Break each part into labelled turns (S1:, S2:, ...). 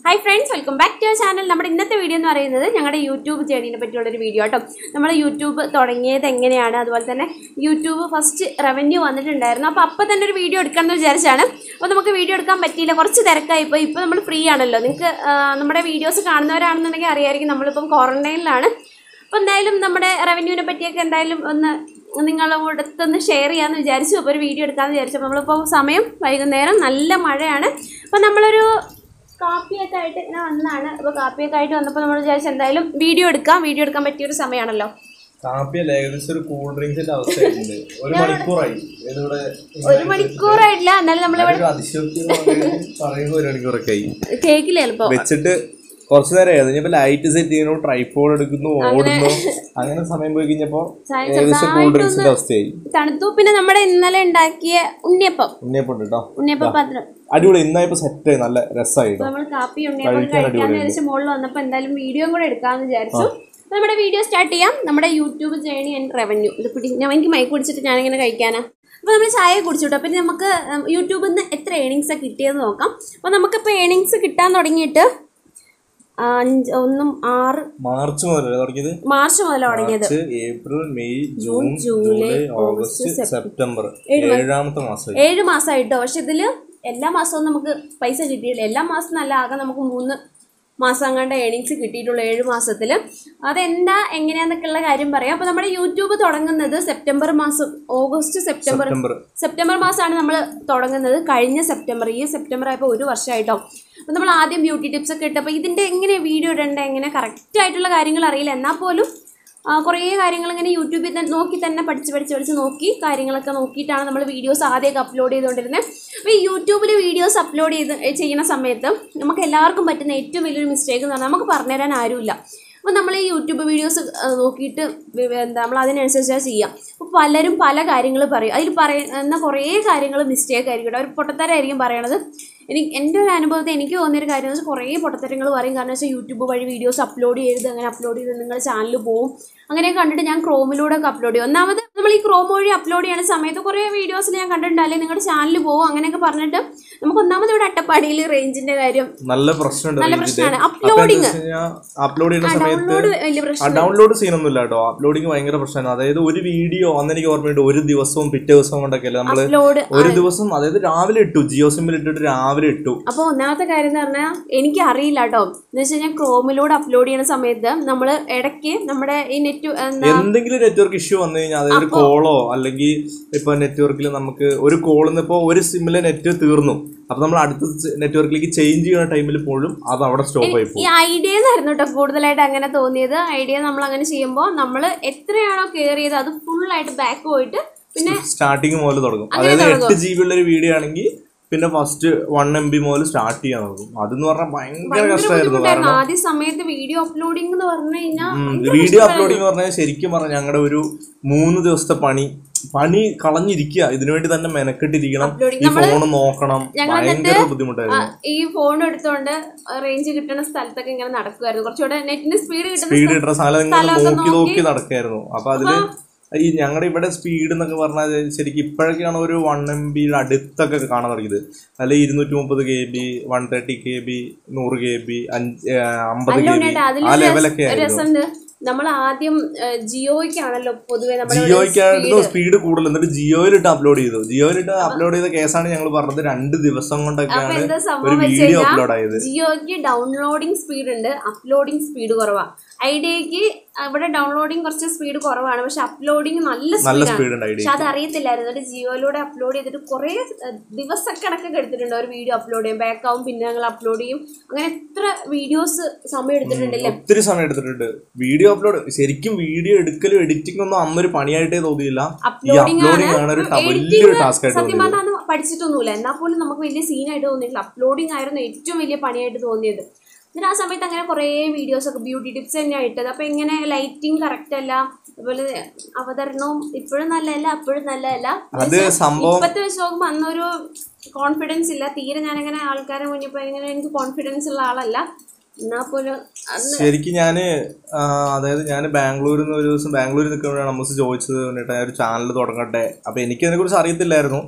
S1: Hi friends welcome back to channel നമ്മുടെ ഇന്നത്തെ video എന്ന് പറയുന്നത് ഞങ്ങളുടെ യൂട്യൂബ് ജേണിനെ പറ്റിയുള്ളൊരു വീഡിയോ കേട്ടോ നമ്മൾ യൂട്യൂബ് തുടങ്ങിയത് എങ്ങനെയാണ് അതുപോലെ തന്നെ യൂട്യൂബ് ഫസ്റ്റ് റവന്യൂ വന്നിട്ടുണ്ടായിരുന്നു അപ്പോൾ അപ്പോൾ തന്നെ ഒരു വീഡിയോ എടുക്കാമെന്ന് വിചാരിച്ചാണ് അപ്പോൾ നമുക്ക് വീഡിയോ എടുക്കാൻ പറ്റിയില്ല കുറച്ച് തിരക്കായിപ്പോൾ ഇപ്പോൾ നമ്മൾ ഫ്രീ ആണല്ലോ നിങ്ങൾക്ക് നമ്മുടെ വീഡിയോസ് കാണുന്നവരാണെന്നുണ്ടെങ്കിൽ അറിയാമായിരിക്കും നമ്മളിപ്പം ക്വാറന്റൈനിലാണ് അപ്പോൾ എന്തായാലും നമ്മുടെ റവന്യൂവിനെ പറ്റിയൊക്കെ എന്തായാലും ഒന്ന് നിങ്ങളുടെ അടുത്തൊന്ന് ഷെയർ ചെയ്യാമെന്ന് വിചാരിച്ചു അപ്പോൾ ഒരു വീഡിയോ എടുക്കാമെന്ന് വിചാരിച്ചു അപ്പോൾ നമ്മളിപ്പോൾ സമയം വൈകുന്നേരം നല്ല മഴയാണ് അപ്പോൾ നമ്മളൊരു കാപ്പിയൊക്കെ ആയിട്ട് ഇങ്ങനെ വന്നതാണ് അപ്പോൾ കാപ്പിയൊക്കെ ആയിട്ട് വന്നപ്പോൾ നമ്മൾ വിചാരിച്ചു എന്തായാലും വീഡിയോ എടുക്കാം വീഡിയോ എടുക്കാൻ പറ്റിയൊരു സമയമാണല്ലോ
S2: കാപ്പിയല്ല ഏകദേശം ഒരു കൂൾ ഡ്രിങ്ക്സിന്റെ അവസ്ഥയായിട്ടുണ്ട് ഒരു മണിക്കൂറായി ഇതിവിടെ
S1: ഒരു മണിക്കൂറായിട്ടില്ല എന്നാലും നമ്മളിവിടെ
S2: ഒരു അതിശയോക്തി എന്ന് പറയുന്നത് പറയുമ്പോൾ ഒരു മണിക്കൂറൊക്കെ ആയി
S1: കേക്കില്ല ചിലപ്പോൾ
S2: വെച്ചിട്ട് കുറച്ചു നേരം ആയിരുന്നു ഇനിയിപ്പോ ലൈറ്റ് സെറ്റ് ചെയ്യുന്നു ട്രൈപോഡ് എടുക്കുന്നു ഓടുന്നു അങ്ങനെ സമയം പോയി കഴിഞ്ഞപ്പോ ഏകദേശം കൂൾ ഡ്രിങ്ക്സിന്റെ അവസ്ഥയായി
S1: തണുത്തു പിന്നെ നമ്മുടെ ഇന്നലെ ഉണ്ടാക്കിയ ഉണ്ണിയപ്പം
S2: ഉണ്ണിയപ്പം കേട്ടോ
S1: ഉണ്ണിയപ്പം പാത്രം
S2: അടിപൊളി ഇന്നായപ്പോ സെറ്റ് ആയി നല്ല രസമായി കേട്ടോ
S1: നമ്മൾ കാപ്പി ഉണ്ണിയപ്പം കഴിക്കാന്ന് വിചാരിച്ച് മുകളിൽ വന്നപ്പോൾ എന്തായാലും വീഡിയോ കൂടെ എടുക്കാമെന്ന് വിചാരിച്ചു അപ്പോൾ നമ്മുടെ വീഡിയോ സ്റ്റാർട്ട് ചെയ്യാം നമ്മുടെ യൂട്യൂബ് ജേണി ആൻഡ് റവന്യൂ ഇത് പിടി ഞാൻ എനിക്ക് മൈക്ക് പിടിച്ചിട്ട് ഞാനിങ്ങനെ കഴിക്കാനാ അപ്പോൾ നമ്മൾ ചായ കുടിച്ചിട്ടു അപ്പം നമുക്ക് ഉം, യൂട്യൂബിൽ നിന്ന് എത്ര ഏണിങ്സാണ് കിട്ടിയെന്ന് നോക്കാം അപ്പോൾ നമുക്കിപ്പോൾ ഏണിങ്സ് കിട്ടാൻ തുടങ്ങിയിട്ട് ആ, അഞ്ച് ഒന്നും ആറ്
S2: മാർച്ച് മുതലല്ലേ തുടങ്ങിയത്
S1: മാർച്ച് മുതലാണ് തുടങ്ങിയത്
S2: March April May June July August September ഏഴാമത്തെ മാസം
S1: ഏഴ് മാസമായിട്ടോ പക്ഷെ ഇതിൽ എല്ലാ മാസവും നമുക്ക് പൈസ കിട്ടിയില്ല എല്ലാ മാസം നല്ല ആകെ നമുക്ക് മൂന്ന് മാസം അങ്ങാണ്ട് ഏണിങ്സ് കിട്ടിയിട്ടുള്ളൂ ഏഴ് മാസത്തിൽ അതെന്താ എങ്ങനെയാന്നൊക്കെയുള്ള കാര്യം പറയാം അപ്പോൾ നമ്മുടെ യൂട്യൂബ് തുടങ്ങുന്നത് സെപ്റ്റംബർ മാസം ഓഗസ്റ്റ് സെപ്റ്റംബർ
S2: സെപ്റ്റംബർ
S1: സെപ്റ്റംബർ മാസമാണ് നമ്മൾ തുടങ്ങുന്നത് കഴിഞ്ഞ സെപ്റ്റംബർ ഈ സെപ്റ്റംബർ ആയപ്പോൾ ഒരു വർഷമായിട്ടോ അപ്പോൾ നമ്മൾ ആദ്യം ബ്യൂട്ടി ടിപ്സ് ഒക്കെ ഇട്ടപ്പോൾ ഇതിൻ്റെ എങ്ങനെ വീഡിയോ ഇടേണ്ട എങ്ങനെ കറക്റ്റ് ആയിട്ടുള്ള കാര്യങ്ങൾ അറിയില്ല എന്നാൽ പോലും ആ, കുറേ കാര്യങ്ങൾ ഇങ്ങനെ യൂട്യൂബിൽ തന്നെ നോക്കി തന്നെ പഠിച്ച് പഠിച്ച് പഠിച്ച് നോക്കി കാര്യങ്ങളൊക്കെ നോക്കിയിട്ടാണ് നമ്മൾ വീഡിയോസ് ആദ്യമൊക്കെ അപ്ലോഡ് ചെയ്തുകൊണ്ടിരുന്നത് അപ്പോൾ ഈ യൂട്യൂബിൽ വീഡിയോസ് അപ്ലോഡ് ചെയ്ത് ചെയ്യുന്ന സമയത്ത് നമുക്ക് എല്ലാവർക്കും പറ്റുന്ന ഏറ്റവും വലിയൊരു മിസ്റ്റേക്ക് എന്ന് പറഞ്ഞാൽ നമുക്ക് പറഞ്ഞുതരാൻ ആരുമില്ല അപ്പോൾ നമ്മൾ ഈ യൂട്യൂബ് വീഡിയോസ് നോക്കിയിട്ട് വി- വി- എന്താ നമ്മൾ അതിനനുസരിച്ചാണ് ചെയ്യാം അപ്പോൾ പലരും പല കാര്യങ്ങൾ പറയും അതിൽ പറയുന്ന കുറേ കാര്യങ്ങൾ മിസ്റ്റേക്ക് ആയിരിക്കും കേട്ടോ. ഒരു പൊട്ടത്തരായിരിക്കും പറയണത് എനിക്ക് എൻ്റെ ഒരു അനുഭവത്തിൽ എനിക്ക് തോന്നിയൊരു കാര്യം എന്ന് വെച്ചാൽ കുറേ പൊട്ടത്തരങ്ങൾ പറയും കാരണം വെച്ചാൽ യൂട്യൂബ് വഴി വീഡിയോസ് അപ്ലോഡ് ചെയ്ത് അങ്ങനെ അപ്ലോഡ് ചെയ്ത് നിങ്ങളുടെ ചാനൽ പോവും അങ്ങനെ കണ്ടിട്ട് ഞാൻ ക്രോമിലൂടെ ഒക്കെ അപ്ലോഡ് ചെയ്യും ഒന്നാമത് നമ്മൾ ഈ ക്രോം വഴി അപ്ലോഡ് ചെയ്യുന്ന സമയത്ത് കുറേ വീഡിയോസിൽ ഞാൻ കണ്ടിട്ടുണ്ട് അല്ലെങ്കിൽ നിങ്ങളുടെ ചാനൽ പോവും അങ്ങനെയൊക്കെ പറഞ്ഞിട്ട് നമുക്ക് ഒന്നാമത് ഇവിടെ അട്ടപ്പാടിയിൽ റേഞ്ചിൻ്റെ കാര്യം
S2: നല്ല പ്രശ്നമുണ്ട്
S1: നല്ല
S2: റേഞ്ചിന്റെ.
S1: പ്രശ്നമാണ്
S2: അപ്പൊ എന്താ
S1: അപ്ലോഡിങ്
S2: വെച്ച് കഴിഞ്ഞാ അപ്ലോഡ് ചെയ്യുന്ന സമയത്ത്
S1: ഡൗൺലോഡ് വലിയ
S2: ആ
S1: പ്രശ്നം
S2: ഡൗൺലോഡ് സീനൊന്നുമില്ല കേട്ടോ അപ്ലോഡിങ് ഭയങ്കര പ്രശ്നമാണ് അതായത് ഒരു വീഡിയോ അന്ന് എനിക്ക് ഓർമ്മയുണ്ട് ഒരു ദിവസവും പിറ്റേ ദിവസവും കൊണ്ടൊക്കെ അല്ലേ നമ്മള്
S1: അപ്ലോഡ്
S2: ഒരു ദിവസം അതായത് രാവിലെ ഇട്ടു ജിയോ സിമ്മിൽ ഇട്ടിട്ട് രാവിലെ ഇട്ടു
S1: അപ്പോൾ ഒന്നാമത്തെ കാര്യം എന്ന് പറഞ്ഞാൽ എനിക്ക് അറിയില്ല കേട്ടോ എന്ന് വെച്ച് കഴിഞ്ഞാൽ ക്രോമിലൂടെ അപ്ലോഡ് ചെയ്യുന്ന സമയത്ത് നമ്മൾ ഇടയ്ക്ക് നമ്മുടെ ഈ നെറ്റ് എന്താ
S2: എന്തെങ്കിലും നെറ്റ്വർക്ക് ഇഷ്യൂ വന്നു കഴിഞ്ഞാൽ അതായത് ഒരു കോളോ അല്ലെങ്കിൽ ഇപ്പൊ നെറ്റ്വർക്കിൽ നമുക്ക് ഒരു കോളിൽ നിന്ന് ഇപ്പോൾ ഒരു സിമ്മിലെ നെറ്റ് തീർന്നു അപ്പൊ നമ്മൾ അടുത്ത നെറ്റ്വർക്കിലേക്ക് ചേഞ്ച് ചെയ്യുന്ന ടൈമിൽ പോലും അത് അവിടെ സ്റ്റോപ്പ് ആയി പോകും
S1: ഈ ഐഡിയ എന്നായിരുന്നു കേട്ടോ കൂടുതലായിട്ട് അങ്ങനെ തോന്നിയത് ഐഡിയ നമ്മൾ അങ്ങനെ ചെയ്യുമ്പോൾ നമ്മൾ എത്രയാണോ കെയർ ചെയ്ത് അത് ഫുള്ളായിട്ട് ബാക്ക് പോയിട്ട് പിന്നെ
S2: സ്റ്റാർട്ടിങ് മുതൽ തുടങ്ങും അതായത് എട്ട് ജി ബി ഉള്ള ഒരു വീഡിയോ ആണെങ്കിൽ പിന്നെ ഫസ്റ്റ് വൺ എം ബി മുതൽ സ്റ്റാർട്ട് ചെയ്യാൻ തുടങ്ങും അതെന്ന് പറഞ്ഞാൽ ഭയങ്കര കഷ്ടമായിരുന്നു
S1: ബുദ്ധിമുട്ടായിരുന്നു ആദ്യ സമയത്ത് വീഡിയോ അപ്ലോഡിംഗ് എന്ന് പറഞ്ഞു കഴിഞ്ഞാൽ
S2: വീഡിയോ അപ്ലോഡിങ് പറഞ്ഞാൽ ശരിക്കും പറഞ്ഞാൽ ഞങ്ങളുടെ ഒരു മൂന്ന് ദിവസത്തെ പണി പണി കളഞ്ഞിരിക്കുക ഇതിനുവേണ്ടി തന്നെ മെനക്കെട്ടിരിക്കണം
S1: Uploading.
S2: ഈ ഫോൺ നോക്കണം ഭയങ്കര ബുദ്ധിമുട്ടായിരുന്നു
S1: ഈ ഫോൺ എടുത്തുകൊണ്ട് റേഞ്ച് കിട്ടുന്ന സ്ഥലത്തൊക്കെ ഇങ്ങനെ നടക്കുമായിരുന്നു കുറച്ചുകൂടെ നെറ്റിന്റെ സ്പീഡ് കിട്ടുന്ന
S2: സ്പീഡ് കിട്ടുന്ന സാധനം ഇങ്ങനെ
S1: സ്ഥലമൊക്കെ
S2: നോക്കി നോക്കി നടക്കായിരുന്നു അപ്പൊ അതില് ഈ ഞങ്ങളുടെ ഇവിടെ സ്പീഡ് എന്നൊക്കെ പറഞ്ഞാൽ ശരിക്കും ഇപ്പോഴൊക്കെയാണ് ഒരു വൺ എം ബിയുടെ അടുത്തൊക്കെ കാണാൻ തുടങ്ങിയത് അല്ലെ ഇരുന്നൂറ്റി മുപ്പത് K B one thirty K B നൂറ് കെ ബി അഞ്ച് അമ്പത് കെ ബി
S1: ഉണ്ണിയേട്ടാ, അതില്
S2: ആ ലെവലൊക്കെ
S1: ഒരു
S2: ആയിരുന്നു
S1: രസമുണ്ട് നമ്മൾ ആദ്യം ഏഹ്, ജിയോയ്ക്കാണല്ലോ പൊതുവെ നമ്മുടെ ഇവിടെ
S2: ജിയോയ്ക്കായിരുന്നു സ്പീഡ് കൂടുതൽ എന്നിട്ട് ജിയോയിലിട്ട് അപ്ലോഡ് ചെയ്തു ജിയോയിലിട്ട് അപ്ലോഡ് ചെയ്ത കേസാണ് ഞങ്ങൾ പറഞ്ഞത് രണ്ട് ദിവസം
S1: അപ്പൊ
S2: കൊണ്ടൊക്കെയാണ്
S1: എന്താ
S2: ഒരു
S1: സംഭവം വെച്ച്
S2: വീഡിയോ
S1: കഴിഞ്ഞാൽ
S2: അപ്ലോഡ് ആയത്
S1: ജിയോയ്ക്ക് ഡൗൺലോഡിംഗ് സ്പീഡ് ഉണ്ട് അപ്ലോഡിംഗ് സ്പീഡ് കുറവാ ഐഡിയക്ക് ഇവിടെ ഡൗൺലോഡിംഗ് കുറച്ച് സ്പീഡ് കുറവാണ് പക്ഷെ അപ്ലോഡിംഗ് നല്ല
S2: നല്ല
S1: സ്പീഡാണ്
S2: സ്പീഡ് ഉണ്ട് ഐഡിയ
S1: പക്ഷെ അത് അറിയത്തില്ലായിരുന്നു എന്നിട്ട് ജിയോയിലൂടെ അപ്ലോഡ് ചെയ്തിട്ട് കുറേ ഏഹ്, ദിവസക്കണക്കൊക്കെ എടുത്തിട്ടുണ്ട് ഒരു വീഡിയോ അപ്ലോഡ് ചെയ്യും ബാക്ക് ആവും പിന്നെ ഞങ്ങൾ അപ്ലോഡ് ചെയ്യും അങ്ങനെ എത്ര വീഡിയോസ് സമയം എടുത്തിട്ടുണ്ടല്ലേ
S2: ഒത്തിരി സമയം എടുത്തിട്ടുണ്ട് വീഡിയോ അപ്ലോഡ് ശരിക്കും വീഡിയോ എടുക്കലും എഡിറ്റിംഗ് ഒന്നും അന്നൊരു പണിയായിട്ടേ തോന്നിയില്ല ഈ
S1: അപ്ലോഡിംഗ്
S2: അപ്ലോഡിംഗ് ആണ് ഒരു ട- വലിയൊരു ടാസ്ക് ആയിട്ട്
S1: സത്യം
S2: തോന്നിയത്
S1: പറഞ്ഞാൽ അത് പഠിച്ചിട്ടൊന്നുമില്ല എന്നാൽ പോലും നമുക്ക് വലിയ സീനായിട്ട് തോന്നിയിട്ടില്ല അപ്ലോഡിംഗ് ആയിരുന്നു ഏറ്റവും വലിയ പണിയായിട്ട് തോന്നിയത് എന്നിട്ട് ആ സമയത്ത് അങ്ങനെ കുറേ വീഡിയോസ് ഒക്കെ ബ്യൂട്ടി ടിപ്സ് തന്നെയാണ് ഇട്ടത് അപ്പോൾ ഇങ്ങനെ ലൈറ്റിംഗ് കറക്റ്റ് അല്ല അതുപോലെ അവതരണവും ഇപ്പോഴും നല്ലതല്ല അപ്പോഴും നല്ലതല്ല
S2: അത് സംഭവം
S1: ഇപ്പത്തെ വെച്ച് നോക്കുമ്പോൾ അന്നൊരു കോൺഫിഡൻസ് ഇല്ല തീരെ ഞാനങ്ങനെ ആൾക്കാരെ മുന്നിൽ പോയി ഇങ്ങനെ എനിക്ക് കോൺഫിഡൻസ് ഉള്ള ആളല്ല എന്നാൽ പോലും അന്ന്
S2: ശരിക്കും ഞാന് ആ, അതായത് ഞാൻ ബാംഗ്ലൂരിൽ നിന്ന് ഒരു ദിവസം ബാംഗ്ലൂരിൽ നിൽക്കുമ്പോഴാണ് അമ്മസ് ചോദിച്ചത് എന്നിട്ട് ഞാൻ ഒരു ചാനൽ തുടങ്ങട്ടെ അപ്പൊ എനിക്ക് അതിനെ കുറിച്ച് അറിയത്തില്ലായിരുന്നു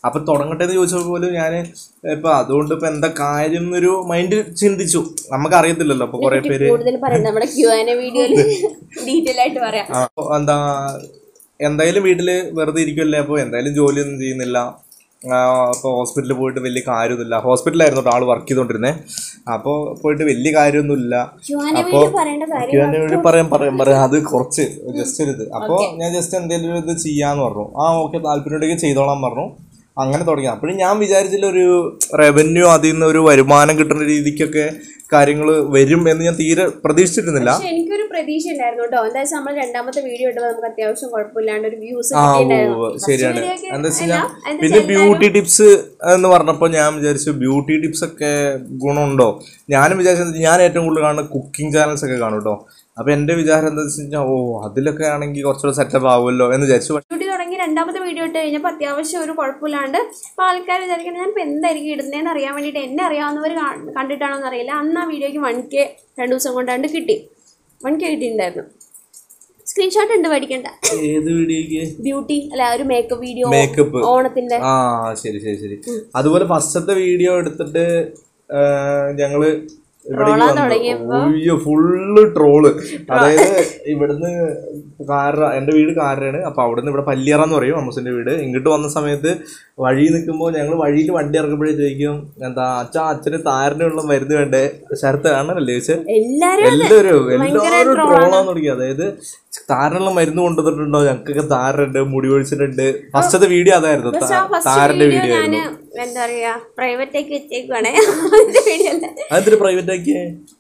S2: അപ്പൊ തുടങ്ങട്ടെ എന്ന് ചോദിച്ചപ്പോൾ പോലും ഞാൻ ഇപ്പൊ അതുകൊണ്ട് ഇപ്പൊ എന്താ കാര്യം എന്നൊരു മൈൻഡ് ചിന്തിച്ചു നമുക്ക് അറിയത്തില്ലല്ലോ അപ്പൊ കുറെ പേര്
S1: കൂടുതൽ പറയണ്ട നമ്മുടെ ക്യൂ ആൻ വീഡിയോയിൽ ഡീറ്റെയിൽ ആയിട്ട് പറയാം
S2: ആ, അപ്പൊ എന്താ എന്തായാലും വീട്ടില് വെറുതെ ഇരിക്കുമല്ലേ അപ്പോൾ എന്തായാലും ജോലിയൊന്നും ചെയ്യുന്നില്ല അപ്പോൾ ഹോസ്പിറ്റലിൽ പോയിട്ട് വലിയ കാര്യമൊന്നുമില്ല ഹോസ്പിറ്റലായിരുന്നു കേട്ടോ ആള് വർക്ക് ചെയ്തോണ്ടിരുന്നേ അപ്പോൾ പോയിട്ട് വലിയ കാര്യമൊന്നുമില്ല
S1: ക്യൂ ആൻ വീഡിയോ പറയേണ്ട കാര്യം
S2: ഞാൻ വേണ്ടി പറയാം പറയാം പറയാം അത് കുറച്ച് ജസ്റ്റ് ഒരു ഇത് അപ്പോൾ ഞാൻ ജസ്റ്റ് എന്തെങ്കിലും ഒരു ഇത് ചെയ്യാന്ന് പറഞ്ഞു ആ ഓക്കെ താല്പര്യമുണ്ടെങ്കിൽ ചെയ്തോളാൻ പറഞ്ഞു അങ്ങനെ തുടങ്ങി അപ്പോഴും ഞാൻ വിചാരിച്ചില്ല ഒരു റവന്യൂ അതിൽ നിന്ന് ഒരു വരുമാനം കിട്ടുന്ന രീതിക്കൊക്കെ കാര്യങ്ങൾ വരും എന്ന് ഞാൻ തീരെ പ്രതീക്ഷിച്ചിരുന്നില്ല
S1: പക്ഷെ എനിക്കൊരു പ്രതീക്ഷ ഉണ്ടായിരുന്നു കേട്ടോ എന്താ വെച്ചാൽ നമ്മൾ രണ്ടാമത്തെ വീഡിയോ ഇട്ടപ്പോൾ നമുക്ക് അത്യാവശ്യം കുഴപ്പമില്ലാണ്ട് ഒരു വ്യൂസ്
S2: ആ
S1: കിട്ടിയിട്ടുണ്ടായിരുന്നു
S2: ഉവ്വ് ശരിയാണ്
S1: video ഒക്കെ
S2: എന്താ വെച്ചാൽ
S1: അല്ല, എന്താ
S2: പിന്നെ ബ്യൂട്ടി ടിപ്സ് എന്ന് പറഞ്ഞപ്പോൾ ഞാൻ വിചാരിച്ചു ബ്യൂട്ടി ടിപ്സ് ഒക്കെ ഗുണമുണ്ടോ ഞാനും വിചാരിച്ചത് ഞാൻ ഏറ്റവും കൂടുതൽ കാണുന്ന കുക്കിംഗ് ചാനൽസ് ഒക്കെ കാണും കേട്ടോ അപ്പൊ എന്റെ വിചാരം എന്താ വെച്ച് കഴിഞ്ഞാൽ ഓ അതിലൊക്കെ ആണെങ്കിൽ കുറച്ചുകൂടെ സെറ്റപ്പ് ആവുമല്ലോ എന്ന് വിചാരിച്ചു
S1: ഡ്യൂട്ടി തുടങ്ങി രണ്ടാമത്തെ വീഡിയോ ഇട്ട് കഴിഞ്ഞപ്പോൾ അത്യാവശ്യം ഒരു കുഴപ്പമില്ലാണ്ട് അപ്പോൾ ആൾക്കാർ വിചാരിക്കുന്നത് ഞാനിപ്പോൾ എന്തായിരിക്കും ഇടുന്നതെന്ന് അറിയാൻ വേണ്ടിയിട്ട് എന്നെ അറിയാവുന്നവർ കണ്ടിട്ടാണോ എന്ന് അറിയില്ല അന്ന് ആ വീഡിയോയ്ക്ക് വൺ കെ രണ്ട് ദിവസം കൊണ്ടാണ്ട് കിട്ടി വൺ കെ കിട്ടിയിട്ടുണ്ടായിരുന്നു സ്ക്രീൻഷോട്ട് ഉണ്ട് പഠിക്കണ്ട
S2: ഏത് വീഡിയോക്ക്
S1: ബ്യൂട്ടി അല്ല ഒരു മേക്കപ്പ് വീഡിയോ
S2: മേക്കപ്പ്
S1: ഓണത്തിന്റെ
S2: ആ ശരി ശരി ശരി അതുപോലെ ഫസ്റ്റത്തെ വീഡിയോ എടുത്തിട്ട് ആ, ഞങ്ങള് ഇവിടേക്ക് വന്നു അയ്യോ ഫുള്ള് ട്രോള് അതായത് ഇവിടുന്ന് കാര എന്റെ വീട് കാരയാണ് അപ്പൊ അവിടുന്ന് ഇവിടെ പല്ലിയറ എന്ന് പറയും അമ്മൂസിന്റെ വീട് ഇങ്ങോട്ട് വന്ന സമയത്ത് വഴി നിൽക്കുമ്പോൾ ഞങ്ങൾ വഴിയിൽ വണ്ടി ഇറക്കുമ്പോഴേ ചോദിക്കും എന്താ അച്ഛാ അച്ഛന് താരനുള്ള മരുന്ന് വേണ്ടേ ശരത്ത് കാണാനല്ലേ ചോദിച്ചത്
S1: എല്ലാരും
S2: എല്ലാവരും എല്ലാവരും ട്രോളാൻ തുടങ്ങി അതായത് താരനുള്ള മരുന്ന് കൊണ്ടുവന്നിട്ടുണ്ടോ ഞങ്ങൾക്കൊക്കെ താരുണ്ട് മുടി ഒഴിച്ചിട്ടുണ്ട് ഫസ്റ്റത്തെ വീഡിയോ അതായിരുന്നു താ-
S1: ഫസ്റ്റ്
S2: താരന്റെ
S1: വീഡിയോ
S2: വീഡിയോ
S1: ഞാൻ
S2: ആയിരുന്നു
S1: എന്താ പറയാ പ്രൈവറ്റ് ആക്കി വെച്ചേക്കുവാണേ അതിന്റെ വീഡിയോ അല്ല
S2: അതെന്തൊരു പ്രൈവറ്റ് ആക്കിയേ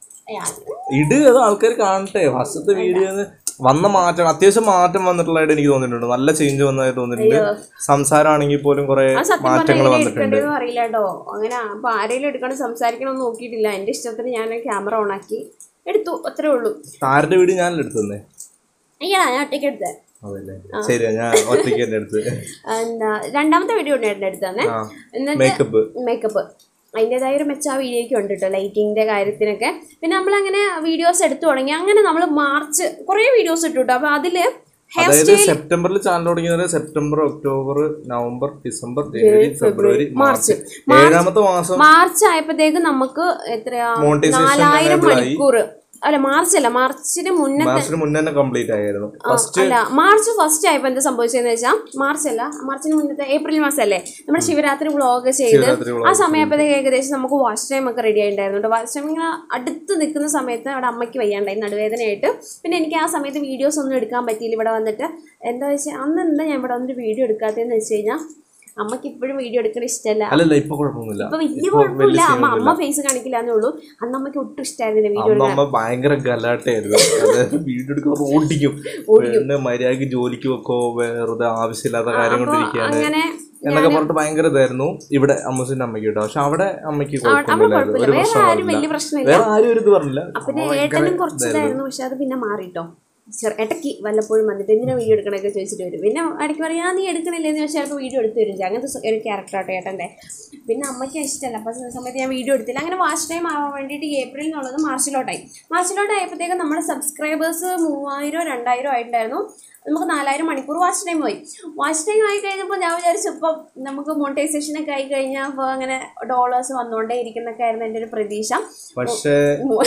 S2: ഇട് അത് ആൾക്കാർ കാണട്ടെ ഫസ്റ്റത്തെ വീഡിയോ വന്ന മാറ്റം അത്യാവശ്യം മാറ്റം വന്നിട്ടുള്ളതായിട്ട് എനിക്ക് തോന്നിയിട്ടുണ്ട് നല്ല ചേഞ്ച് വന്നതായിട്ട് തോന്നിയിട്ടുണ്ട് സംസാരമാണെങ്കിൽ പോലും കുറെ
S1: ആ സത്യം
S2: മാറ്റങ്ങൾ
S1: പറഞ്ഞാൽ
S2: വന്നിട്ടുണ്ട്
S1: എടുക്കേണ്ടതെന്ന് അറിയില്ല കേട്ടോ അങ്ങനെ അപ്പൊ ആരെങ്കിലും എടുക്കണം സംസാരിക്കണം നോക്കിയിട്ടില്ല എന്റെ ഇഷ്ടത്തിന് ഞാൻ ക്യാമറ ഓണാക്കി എടുത്തു അത്രേ ഉള്ളൂ
S2: താരന്റെ വീഡിയോ ഞാനല്ല എടുത്തന്നെ
S1: അയ്യാ ഞാൻ ഒറ്റയ്ക്ക് എടുത്തത്
S2: അതല്ലേ ശരിയാ ഞാൻ ഒറ്റയ്ക്ക് തന്നെ എടുത്ത്
S1: എന്താ രണ്ടാമത്തെ വീഡിയോ ഉണ്ട് എൻ്റെ അടുത്ത് തന്നെ
S2: ആ
S1: എന്നിട്ട്
S2: മേക്കപ്പ്
S1: മേക്കപ്പ് അതിൻ്റെതായ ഒരു മെച്ച ആ വീഡിയോയ്ക്ക് ഉണ്ട് കേട്ടോ ലൈറ്റിങ്ങിൻ്റെ കാര്യത്തിനൊക്കെ പിന്നെ നമ്മളങ്ങനെ വീഡിയോസ് എടുത്തു തുടങ്ങി അങ്ങനെ നമ്മൾ മാർച്ച് കുറേ വീഡിയോസ് ഇട്ടു കേട്ടോ അപ്പോൾ അതിൽ ഹെയർ
S2: അതായത് സെപ്റ്റംബറിൽ ചാനൽ തുടങ്ങിയത് September October November December January February March ഏഴാമത്തെ മാസം
S1: മാർച്ച് ആയപ്പോഴത്തേക്ക് നമുക്ക് എത്രയാ
S2: Monetization
S1: നാലായിരം
S2: enable ആയി.
S1: മണിക്കൂർ അല്ല മാർച്ച് അല്ല മാർച്ചിന് മുന്നേ
S2: മാർച്ചിന് മുന്നേ തന്നെ കംപ്ലീറ്റ് ആയിരുന്നു ഫസ്റ്റ്
S1: അല്ല മാർച്ച് ഫസ്റ്റ് ആയപ്പോൾ എന്താ സംഭവിച്ചതെന്ന് വെച്ചാൽ മാർച്ച് അല്ല മാർച്ചിന് മുന്നത്തെ ഏപ്രിൽ മാസമല്ലേ നമ്മുടെ ശിവരാത്രി വ്ളോഗ് ചെയ്ത്
S2: ശിവരാത്രി
S1: ആ സമയപ്പോഴത്തേക്ക് ഏകദേശം നമുക്ക് വാഷ് ടൈം ഒക്കെ റെഡി ആയിട്ടുണ്ടായിരുന്നു കേട്ടോ വാഷ് ടൈം ഇങ്ങനെ അടുത്ത് നിൽക്കുന്ന സമയത്ത് അവിടെ അമ്മയ്ക്ക് വയ്യാണ്ടായി നടുവേദനയായിട്ട് പിന്നെ എനിക്ക് ആ സമയത്ത് വീഡിയോസ് ഒന്നും എടുക്കാൻ പറ്റിയില്ല ഇവിടെ വന്നിട്ട് എന്താ വെച്ചാൽ അന്ന് എന്താ ഞാൻ ഇവിടെ വന്നിട്ട് വീഡിയോ എടുക്കാത്തതെന്ന് വെച്ച് കഴിഞ്ഞാൽ അമ്മയ്ക്ക് ഇപ്പോഴും വീഡിയോ എടുക്കണ ഇഷ്ടമല്ല
S2: അല്ലല്ല ഇപ്പൊ കുഴപ്പമൊന്നുമില്ല
S1: അപ്പൊ വലിയ കുഴപ്പമില്ല അമ്മ അമ്മ ഫേസ് കാണിക്കില്ല എന്നേ ഉള്ളൂ അന്ന് അമ്മയ്ക്ക് ഒട്ടും ഇഷ്ടമായിരുന്നില്ല വീഡിയോ
S2: അമ്മ അമ്മ ഭയങ്കര ഗലാട്ടായിരുന്നു അതായത് വീഡിയോ എടുക്കുമ്പോൾ ഓടിക്കും പിന്നെ മര്യാദക്ക് ജോലിക്ക് വെക്കോ വെറുതെ ആവശ്യമില്ലാത്ത കാര്യം കൊണ്ടിരിക്കുകയാണ്
S1: അങ്ങനെ
S2: എന്നൊക്കെ പറഞ്ഞിട്ട് ഭയങ്കര ഇതായിരുന്നു ഇവിടെ അമ്മൂസിന്റെ അമ്മയ്ക്ക് കേട്ടോ പക്ഷെ അവിടെ അമ്മയ്ക്ക് കുഴപ്പമൊന്നുമില്ലായിരുന്നു ഒരു
S1: വേറെ ആരും
S2: പ്രശ്നമില്ല
S1: വലിയ പ്രശ്നമില്ല
S2: വേറെ ആരും ഒരു ഇത് പറഞ്ഞില്ല
S1: പിന്നെ
S2: അമ്മ ഭയങ്കര
S1: ഏട്ടനും കുറച്ച് ഇതായിരുന്നു പക്ഷെ അത് പിന്നെ മാറിട്ടോ ചെറു ഇടയ്ക്ക് വല്ലപ്പോഴും വന്നിട്ട് എന്തിനാ വീഡിയോ എടുക്കണൊക്കെ ചോദിച്ചിട്ട് വരും പിന്നെ ഇടയ്ക്ക് പറയും ആ നീ എടുക്കണില്ലേ എന്ന് വെച്ചാൽ ചിലപ്പോൾ വീഡിയോ എടുത്ത് വരും അങ്ങനത്തെ സ- ഒരു ക്യാരക്ടറാട്ടോ ഏട്ടൻ്റെ പിന്നെ അമ്മയ്ക്ക് ഇഷ്ടമല്ല അപ്പോൾ ആ സമയത്ത് ഞാൻ വീഡിയോ എടുത്തില്ല അങ്ങനെ വാച്ച് ടൈം ആവാൻ വേണ്ടിയിട്ട് ഏപ്രിൽ എന്നുള്ളത് മാർച്ചിലോട്ടായി മാർച്ചിലോട്ടായപ്പോഴത്തേക്കും നമ്മുടെ സബ്സ്ക്രൈബേഴ്സ് മൂവായിരം രണ്ടായിരം ആയിട്ടുണ്ടായിരുന്നു നമുക്ക് നാലായിരം മണിക്കൂർ വാച്ച് ടൈം പോയി വാച്ച് ടൈം ആയി കഴിഞ്ഞപ്പോൾ ഞാൻ വിചാരിച്ചു ഇപ്പം നമുക്ക് മോണിറ്റൈസേഷൻ ഒക്കെ ആയി കഴിഞ്ഞാൽ അപ്പോൾ അങ്ങനെ ഡോളേഴ്സ് വന്നുകൊണ്ടേ ഇരിക്കുന്നൊക്കെ ആയിരുന്നു എൻ്റെ ഒരു പ്രതീക്ഷ
S2: പക്ഷേ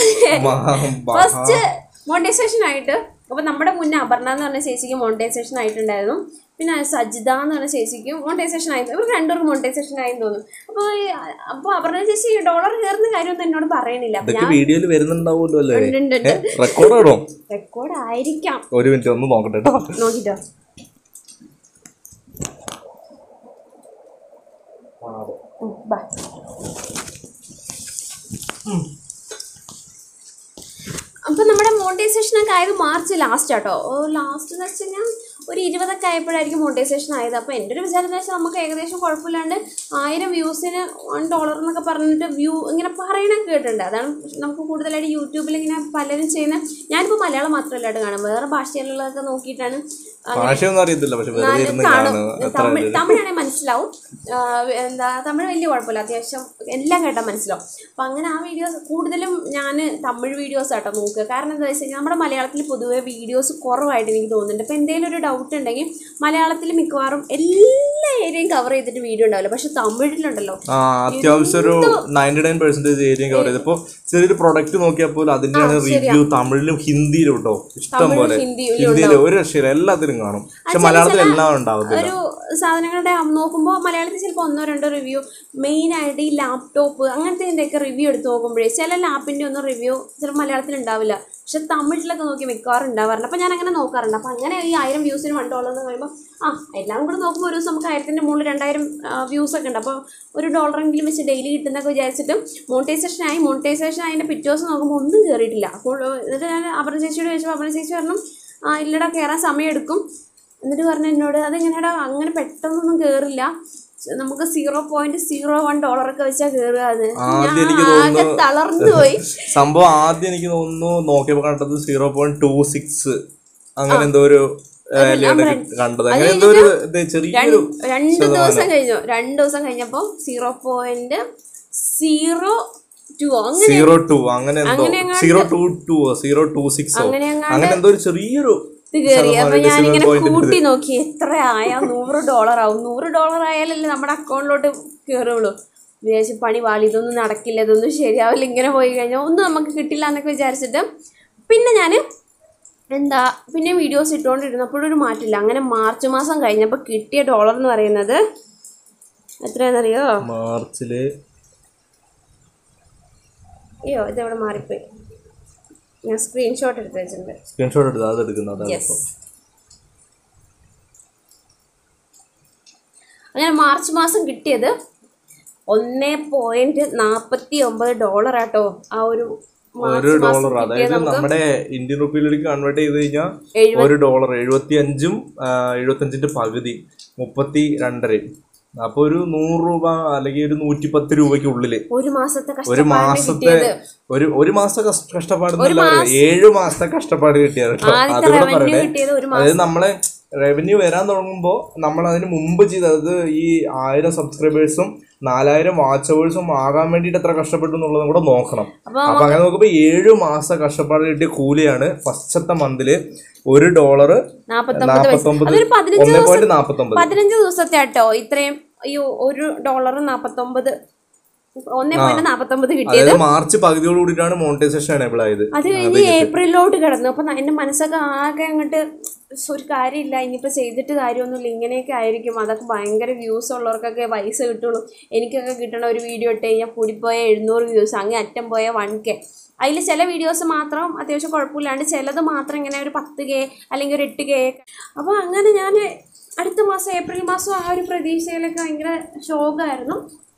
S2: മ- ബ-
S1: ഫസ്റ്റ് മോണിറ്റൈസേഷൻ ആയിട്ട് അപ്പോൾ നമ്മുടെ മുന്നേ അപർണ എന്ന് പറഞ്ഞ ചേച്ചിക്ക് മോണിറ്റൈസേഷൻ ആയിട്ടുണ്ടായിരുന്നു പിന്നെ സജിത എന്ന് പറഞ്ഞ ചേച്ചിക്ക് മോണിറ്റൈസേഷൻ ആയിരുന്നു ഇവർ രണ്ടുപേർക്കും മോണിറ്റൈസേഷൻ ആയെന്ന് തോന്നുന്നു അപ്പോൾ അപ്പോൾ അപർണ ചേച്ചി ഡോളർ കയറുന്ന കാര്യമൊന്നും എന്നോട് പറയണില്ല അപ്പോൾ
S2: ഇതൊക്കെ വീഡിയോയിൽ വരുന്നുണ്ടാവുമല്ലോ അല്ലേ
S1: ഞാൻ ഉണ്ട്, ഉണ്ട്.
S2: റെക്കോർഡാണോ
S1: റെക്കോർഡ് ആയിരിക്കാം
S2: ഒരു മിനിറ്റ് ഒന്ന് നോക്കട്ടെ കേട്ടോ
S1: നോക്കിട്ടോ ഉം, ബാ. അപ്പൊ നമ്മുടെ മോണിറ്റൈസേഷൻ ഒക്കെ ആയത് മാർച്ച് ലാസ്റ്റ് ആട്ടോ ലാസ്റ്റ് എന്ന് വെച്ച് കഴിഞ്ഞാൽ ഒരു ഇരുപതൊക്കെ ആയപ്പോഴായിരിക്കും മോണിറ്റൈസേഷൻ ആയത് അപ്പോൾ എൻ്റെ ഒരു വിചാരം എന്ന് വെച്ചാൽ നമുക്ക് ഏകദേശം കുഴപ്പമില്ലാണ്ട് ആയിരം വ്യൂസിന് വൺ ഡോളർ എന്നൊക്കെ പറഞ്ഞിട്ട് വ്യൂ ഇങ്ങനെ പറയണൊക്കെ കേട്ടിട്ടുണ്ട് അതാണ് നമുക്ക് കൂടുതലായിട്ട് യൂട്യൂബിൽ ഇങ്ങനെ പലരും ചെയ്യുന്ന ഞാനിപ്പോൾ മലയാളം മാത്രമല്ലായിട്ട് കാണാം വേറെ ഭാഷയിലുള്ളതൊക്കെ നോക്കിയിട്ടാണ്
S2: ഭാഷയൊന്നും അറിയത്തില്ല പക്ഷെ വെറുതെ ഇരുന്ന്
S1: കാണും
S2: കാണുക അത്ര
S1: തമിഴ് തമിഴാണെങ്കിൽ മനസ്സിലാവും ആ, എന്താ തമിഴ് വലിയ കുഴപ്പമില്ല അത്യാവശ്യം എല്ലാം കേട്ടാൽ മനസ്സിലാവും അപ്പം അങ്ങനെ ആ വീഡിയോസ് കൂടുതലും ഞാൻ തമിഴ് വീഡിയോസ് ആട്ടോ നോക്കുക കാരണം എന്താ വെച്ച് കഴിഞ്ഞാൽ നമ്മുടെ മലയാളത്തിൽ പൊതുവെ വീഡിയോസ് കുറവായിട്ട് എനിക്ക് തോന്നുന്നുണ്ട് ഇപ്പം എന്തെങ്കിലും ഒരു ഡൗട്ട് ഉണ്ടെങ്കിൽ മലയാളത്തിൽ മിക്കവാറും എല്ലാ എല്ലാ ഏരിയയും കവർ ചെയ്തിട്ട് വീഡിയോ ഉണ്ടാവില്ല പക്ഷെ തമിഴിലുണ്ടല്ലോ
S2: ആ അത്യാവശ്യം ഒരു ninety nine percentage area cover ചെയ്ത് ഇപ്പൊ ചെറിയൊരു പ്രൊഡക്റ്റ് നോക്കിയാൽ പോലും അതിന്റെയാണ് റിവ്യൂ തമിഴിലും ഹിന്ദിയിലും കേട്ടോ ഇഷ്ടം പോലെ
S1: ഹിന്ദിയിലും
S2: ഹിന്ദിയിൽ ഒരു രക്ഷയില്ല എല്ലാത്തിലും കാണും പക്ഷെ മലയാളത്തിൽ എല്ലാം ഉണ്ടാവത്തില്ല
S1: ഒരു സാധനങ്ങളുടെ നോക്കുമ്പോൾ മലയാളത്തിൽ ചിലപ്പോൾ ഒന്നോ രണ്ടോ റിവ്യൂ മെയിനായിട്ട് ഈ ലാപ്ടോപ്പ് അങ്ങനത്തെ റിവ്യൂ എടുത്ത് നോക്കുമ്പോഴേ ചില ലാപ്പിൻ്റെ ഒന്നും റിവ്യൂ ചിലപ്പോൾ മലയാളത്തിൽ ഉണ്ടാവില്ല പക്ഷെ തമിഴിലൊക്കെ നോക്കി മിക്കവാറും ഉണ്ടാവാറുണ്ട് അപ്പോൾ ഞാൻ അങ്ങനെ നോക്കാറുണ്ട് അപ്പോൾ അങ്ങനെ ഈ ആയിരം വ്യൂസിന് വൺ ഡോളർ എന്ന് പറയുമ്പോൾ ആ എല്ലാം കൂടെ നോക്കുമ്പോൾ ഒരു ദിവസം നമുക്ക് ആയിരത്തിൻ്റെ മുകളിൽ രണ്ടായിരം വ്യൂസ് ഒക്കെ ഉണ്ട് അപ്പോൾ ഒരു ഡോളറെങ്കിലും വെച്ച് ഡെയിലി കിട്ടുന്നൊക്കെ വിചാരിച്ചിട്ട് മോണിറ്റൈസേഷൻ ആയി മോണിറ്റൈസേഷൻ അതിൻ്റെ പിറ്റേ ദിവസം നോക്കുമ്പോൾ ഒന്നും കയറിയിട്ടില്ല അപ്പോൾ എന്നിട്ട് ഞാൻ അപർണ ചേച്ചിയോട് ചോദിച്ചപ്പോൾ അപർണ ചേച്ചി പറഞ്ഞു ആ ഇല്ലടാ കയറാൻ സമയമെടുക്കും എന്നിട്ട് പറഞ്ഞു എന്നോട് അതെങ്ങനെയാടാ അങ്ങനെ പെട്ടെന്നൊന്നും കയറില്ല നമുക്ക് സീറോ പോയിന്റ് സീറോ വൺ ഡോളറൊക്കെ വെച്ചാൽ കയറുക അത്
S2: ആദ്യം
S1: ഞാൻ
S2: എനിക്ക്
S1: ആകെ
S2: തോന്നുന്നു
S1: തളർന്നു പോയി
S2: സംഭവം ആദ്യം എനിക്ക് തോന്നുന്നു നോക്കിയപ്പോ കണ്ടത് സീറോ പോയിന്റ് ടു സിക്സ് അങ്ങനെ എന്തോ ഒരു ഏലിയാണ് കണ്ടത് അങ്ങനെ എന്തോ ഒരു ഇത് ചെറിയൊരു
S1: രണ്ട് ദിവസം കഴിഞ്ഞു രണ്ട് ദിവസം കഴിഞ്ഞപ്പോൾ സീറോ പോയിന്റ് സീറോ ടു അങ്ങനെ
S2: സീറോ ടു അങ്ങനെ എന്തോ
S1: അങ്ങനെ എങ്ങാണ്ട്
S2: zero two two zero two സിക്സോ
S1: അങ്ങനെ എങ്ങാണ്ട്
S2: അങ്ങനെ എന്തോ ഒരു ചെറിയൊരു
S1: ഇത് കയറി അപ്പൊ
S2: ശതമാനം
S1: ഞാനിങ്ങനെ
S2: decimal point
S1: കൂട്ടി നോക്കി എത്ര ആയാ നൂറ് ഡോളർ ആവും നൂറ് ഡോളർ ആയാലല്ലേ നമ്മുടെ അക്കൗണ്ടിലോട്ട് കയറുള്ളൂ വിചാരിച്ചു പണി വാളി ഇതൊന്നും നടക്കില്ല ഇതൊന്നും ശരിയാവില്ല ഇങ്ങനെ പോയി കഴിഞ്ഞാൽ ഒന്നും നമുക്ക് കിട്ടില്ല എന്നൊക്കെ വിചാരിച്ചിട്ട് പിന്നെ ഞാൻ എന്താ പിന്നെ വീഡിയോസ് ഇട്ടുകൊണ്ടിരുന്നപ്പോഴൊരു മാറ്റില്ല അങ്ങനെ മാർച്ച് മാസം കഴിഞ്ഞപ്പോൾ കിട്ടിയ ഡോളർ എന്ന് പറയുന്നത് എത്രയാണെന്നറിയോ
S2: മാർച്ചില്
S1: അയ്യോ ഇതെവിടെ മാറിപ്പോയി ഞാൻ സ്ക്രീൻഷോട്ട് എടുത്ത് വെച്ചിട്ടുണ്ട്
S2: സ്ക്രീൻഷോട്ട് എടുത്ത് അത് എടുക്കുന്നത് അതാണ്
S1: യെസ് അങ്ങനെ മാർച്ച് മാസം കിട്ടിയത് ഒന്നേ പോയിന്റ് നാപ്പത്തി ഒമ്പത് ഡോളർ ആട്ടോ ആ ഒരു
S2: ഒരു
S1: മാർച്ച് മാസം
S2: ഡോളർ അതായത് നമ്മുടെ ഇന്ത്യൻ റുപ്പിയിലേക്ക് കൺവേർട്ട് ചെയ്ത് കഴിഞ്ഞാൽ
S1: എഴുപത്
S2: ഒരു ഡോളർ എഴുപത്തി അഞ്ചും എഴുപത്തി അഞ്ചിന്റെ പകുതി മുപ്പത്തി രണ്ടര അപ്പൊ ഒരു നൂറ് രൂപ അല്ലെങ്കിൽ ഒരു നൂറ്റി പത്ത് രൂപയ്ക്ക് ഉള്ളില്
S1: ഒരു മാസത്തെ
S2: ഒരു
S1: കഷ്ടപ്പാടിന്
S2: മാസത്തെ
S1: കിട്ടിയത്
S2: ഒരു ഒരു മാസത്തെ കഷ്ട- കഷ്ടപ്പാടെന്നല്ല പറയുക ഏഴ് മാസത്തെ കഷ്ടപ്പാട് കിട്ടിയത് കേട്ടോ
S1: ആദ്യത്തെ
S2: അതുകൂടെ
S1: റവന്യൂ
S2: പറയണേ
S1: കിട്ടിയത് ഒരു മാസം
S2: അതായത് നമ്മളെ റവന്യൂ വരാൻ തുടങ്ങുമ്പോൾ നമ്മൾ അതിന് മുമ്പ് ചെയ്ത് അതായത് ഈ ആയിരം സബ്സ്ക്രൈബേഴ്സും നാലായിരം വാച്ച് അവേഴ്സും ആകാൻ വേണ്ടിയിട്ട് എത്ര കഷ്ടപ്പെട്ടു എന്നുള്ളതും കൂടെ നോക്കണം
S1: അപ്പൊ
S2: അപ്പൊ അങ്ങനെ നോക്കുമ്പോ ഏഴു മാസം കഷ്ടപ്പാട് കിട്ടിയ കൂലിയാണ് ഫസ്റ്റത്തെ മന്തില് ഒരു ഡോളർ
S1: നാപ്പത്തൊമ്പത് പൈസ
S2: നാപ്പത്തൊമ്പത്
S1: അതൊരു പതിനഞ്ച്
S2: ഒന്നേ
S1: ദിവസം
S2: പോയിന്റ് നാപ്പത്തൊമ്പത്
S1: പതിനഞ്ച് ദിവസത്തെ ആട്ടോ ഇത്രയും ഈ ഒരു ഡോളർ നാപ്പത്തൊമ്പത് ഒന്നേ പോയിന്റ് നാപ്പത്തൊമ്പത് കിട്ടിയത്
S2: അതായത് മാർച്ച് പകുതിയോട് കൂടിയിട്ടാണ് മോണിറ്റൈസേഷൻ എനേബിൾ ആയത്
S1: അത് കഴിഞ്ഞ് ഏപ്രിലോട്ട് കിടന്നു അപ്പൊ ന- എന്റെ മനസ്സൊക്കെ ആകെ അങ്ങോട്ട് ഒരു കാര്യമില്ല ഇനിയിപ്പോൾ ചെയ്തിട്ട് കാര്യമൊന്നുമില്ല ഇങ്ങനെയൊക്കെ ആയിരിക്കും അതൊക്കെ ഭയങ്കര വ്യൂസ് ഉള്ളവർക്കൊക്കെ പൈസ കിട്ടുള്ളൂ എനിക്കൊക്കെ കിട്ടണ ഒരു വീഡിയോ ഇട്ട് കഴിഞ്ഞാൽ കൂടിപ്പോയ എഴുന്നൂറ് വ്യൂസ് അങ്ങേ അറ്റം പോയ വൺ കെ അതിൽ ചില വീഡിയോസ് മാത്രം അത്യാവശ്യം കുഴപ്പമില്ലാണ്ട് ചിലത് മാത്രം ഇങ്ങനെ ഒരു പത്ത് കെ അല്ലെങ്കിൽ ഒരു എട്ട് കെ അപ്പോൾ അങ്ങനെ ഞാൻ അടുത്ത മാസം ഏപ്രിൽ മാസം ആ ഒരു പ്രതീക്ഷയിലൊക്കെ ഭയങ്കര ശോകമായിരുന്നു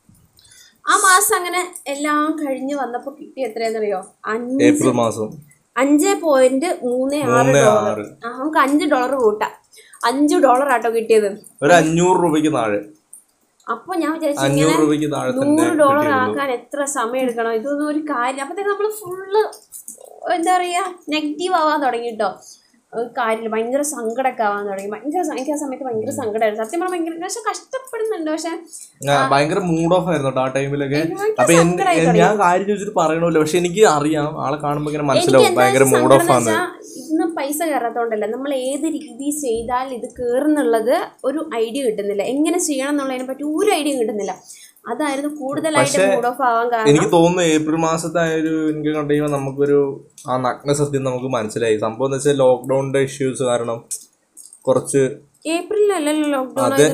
S1: ആ മാസം അങ്ങനെ എല്ലാം കഴിഞ്ഞ് വന്നപ്പോൾ കിട്ടിയ എത്രയാണെന്നറിയോ അഞ്ച്
S2: ഏപ്രിൽ മാസം
S1: അഞ്ച് പോയിന്റ് മൂന്ന് ആറ്
S2: മൂന്ന്
S1: ഡോളർ
S2: ആറ്
S1: ആ നമുക്ക് അഞ്ച് ഡോളർ കൂട്ടാം അഞ്ച് ഡോളർ ആട്ടോ കിട്ടിയത്
S2: ഒരു അഞ്ഞൂറ് രൂപയ്ക്ക് താഴെ
S1: അപ്പൊ ഞാൻ വിചാരിച്ചു
S2: അഞ്ഞൂറ് രൂപയ്ക്ക് താഴെ തന്നെ
S1: നൂറ് ഡോളർ
S2: കിട്ടിയുള്ളൂ.
S1: ആക്കാൻ എത്ര സമയം എടുക്കണം ഇതൊന്നും ഒരു കാര്യം അപ്പത്തേക്ക് നമ്മൾ ഫുള്ള് എന്താ പറയാ നെഗറ്റീവ് ആവാൻ തുടങ്ങി കേട്ടോ ഒരു കാര്യമില്ല ഭയങ്കര സങ്കടമൊക്കെ ആവാൻ തുടങ്ങി ഭയങ്കര സ- എനിക്ക് ആ സമയത്ത് ഭയങ്കര സങ്കടമായിരുന്നു സത്യം പറഞ്ഞാൽ ഭയങ്കര പക്ഷെ കഷ്ടപ്പെടുന്നുണ്ട് പക്ഷെ
S2: ആ, ഭയങ്കര മൂഡ് ഓഫ് ആയിരുന്നു കേട്ടോ ആ ടൈമിലൊക്കെ
S1: ഭയങ്കര
S2: അപ്പൊ എൻ-
S1: സങ്കടായി
S2: എൻ- ഞാൻ കാര്യം ചോദിച്ചിട്ട് പറയണമല്ലോ പക്ഷെ എനിക്ക് അറിയാം ആളെ കാണുമ്പോ ഇങ്ങനെ
S1: എനിക്ക്
S2: മനസ്സിലാവും
S1: എന്താ
S2: ഭയങ്കര മൂഡ്
S1: സങ്കടം
S2: ഓഫ്
S1: എന്ന്
S2: ആണ്
S1: വെച്ചാൽ ഇന്ന് പൈസ കയറാത്തോണ്ടല്ല നമ്മൾ ഏത് രീതി ചെയ്താൽ ഇത് കയറുന്നുള്ളത് ഒരു ഐഡിയ കിട്ടുന്നില്ല എങ്ങനെ ചെയ്യണം എന്നുള്ളതിനെ പറ്റി ഒരു ഐഡിയ കിട്ടുന്നില്ല അതായിരുന്നു കൂടുതലായിട്ട് മൂഡ് ഓഫ് ആവാൻ കാരണം
S2: എനിക്ക് തോന്നുന്നു ഏപ്രിൽ മാസത്തെ ആ ഒരു എനിക്ക് കണ്ടു കഴിയുമ്പോൾ നമുക്കൊരു ആ നഗ്ന സത്യം നമുക്ക് മനസ്സിലായി സംഭവം എന്ന് വെച്ചാൽ ലോക്ക്ഡൌണിന്റെ ഇഷ്യൂസ് കാരണം കുറച്ച്
S1: ഏപ്രിലല്ലല്ലോ ലോക്ക്ഡൌൺ
S2: അതെ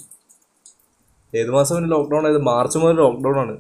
S2: ഏത് മാസം പിന്നെ ലോക്ക്ഡൌൺ ആയത് മാർച്ച് മുതൽ ലോക്ക്ഡൌൺ ആണ്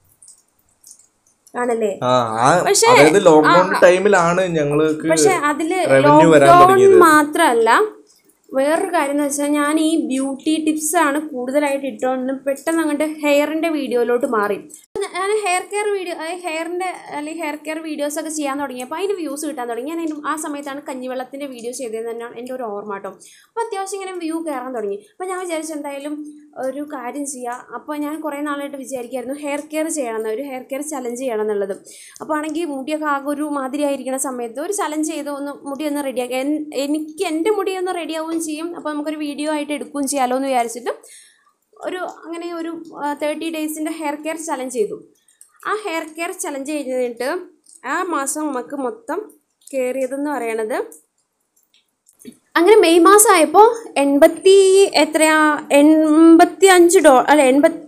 S1: ആണല്ലേ
S2: ആ ആ അതായത് ലോക്ക്ഡൌൺ ടൈമിലാണ് ഞങ്ങൾക്ക്
S1: പക്ഷെ അതില്
S2: revenue വരാൻ
S1: ലോക്ക്ഡൌൺ
S2: തുടങ്ങിയത്.
S1: മാത്രമല്ല വേറൊരു കാര്യം എന്ന് വെച്ചാൽ ഞാൻ ഈ ബ്യൂട്ടി ടിപ്സ് ആണ് കൂടുതലായിട്ട് ഇട്ടുകൊണ്ട് പെട്ടെന്ന് അങ്ങോട്ട് ഹെയറിന്റെ വീഡിയോയിലോട്ട് മാറി ഞാൻ ഹെയർ കെയർ വീഡിയോ ഹെയറിന്റെ അല്ലെങ്കിൽ ഹെയർ കെയർ വീഡിയോസ് ഒക്കെ ചെയ്യാൻ തുടങ്ങിയപ്പോൾ അതിന് വ്യൂസ് കിട്ടാൻ തുടങ്ങി ഞാൻ അതിന് ആ സമയത്താണ് കഞ്ഞിവെള്ളത്തിന്റെ വീഡിയോ ചെയ്തതെന്ന് തന്നെയാണ് എൻ്റെ ഒരു ഓർമ്മ കേട്ടോ അപ്പോൾ അത്യാവശ്യം ഇങ്ങനെ വ്യൂ കയറാൻ തുടങ്ങി അപ്പോൾ ഞാൻ വിചാരിച്ചു എന്തായാലും ഒരു കാര്യം ചെയ്യാം അപ്പോൾ ഞാൻ കുറേ നാളായിട്ട് വിചാരിക്കുമായിരുന്നു ഹെയർ കെയർ ചെയ്യണമെന്ന് ഒരു ഹെയർ കെയർ ചലഞ്ച് ചെയ്യണം എന്നുള്ളത് അപ്പോൾ ആണെങ്കിൽ മുടിയൊക്കെ ആകെ ഒരു മാതിരി ആയിരിക്കുന്ന സമയത്ത് ഒരു ചലഞ്ച് ചെയ്ത് ഒന്ന് മുടി ഒന്ന് റെഡിയാക്കി എനിക്ക് എൻ്റെ മുടി ഒന്ന് റെഡിയാവുകയും ചെയ്യും അപ്പോൾ നമുക്കൊരു വീഡിയോ ആയിട്ട് എടുക്കുകയും ചെയ്യാമല്ലോ എന്ന് വിചാരിച്ചിട്ട് ഒരു അങ്ങനെ ഒരു തേർട്ടി ഡേയ്സിൻ്റെ ഹെയർ കെയർ ചലഞ്ച് ചെയ്തു ആ ഹെയർ കെയർ ചലഞ്ച് കഴിഞ്ഞിട്ട് ആ മാസം നമുക്ക് മൊത്തം കയറിയതെന്ന് പറയണത് അങ്ങനെ മെയ് മാസം ആയപ്പോൾ എൺപത്തി എത്രയാ എൺപത്തി അഞ്ച് ഡോ അല്ല എൺപത്തി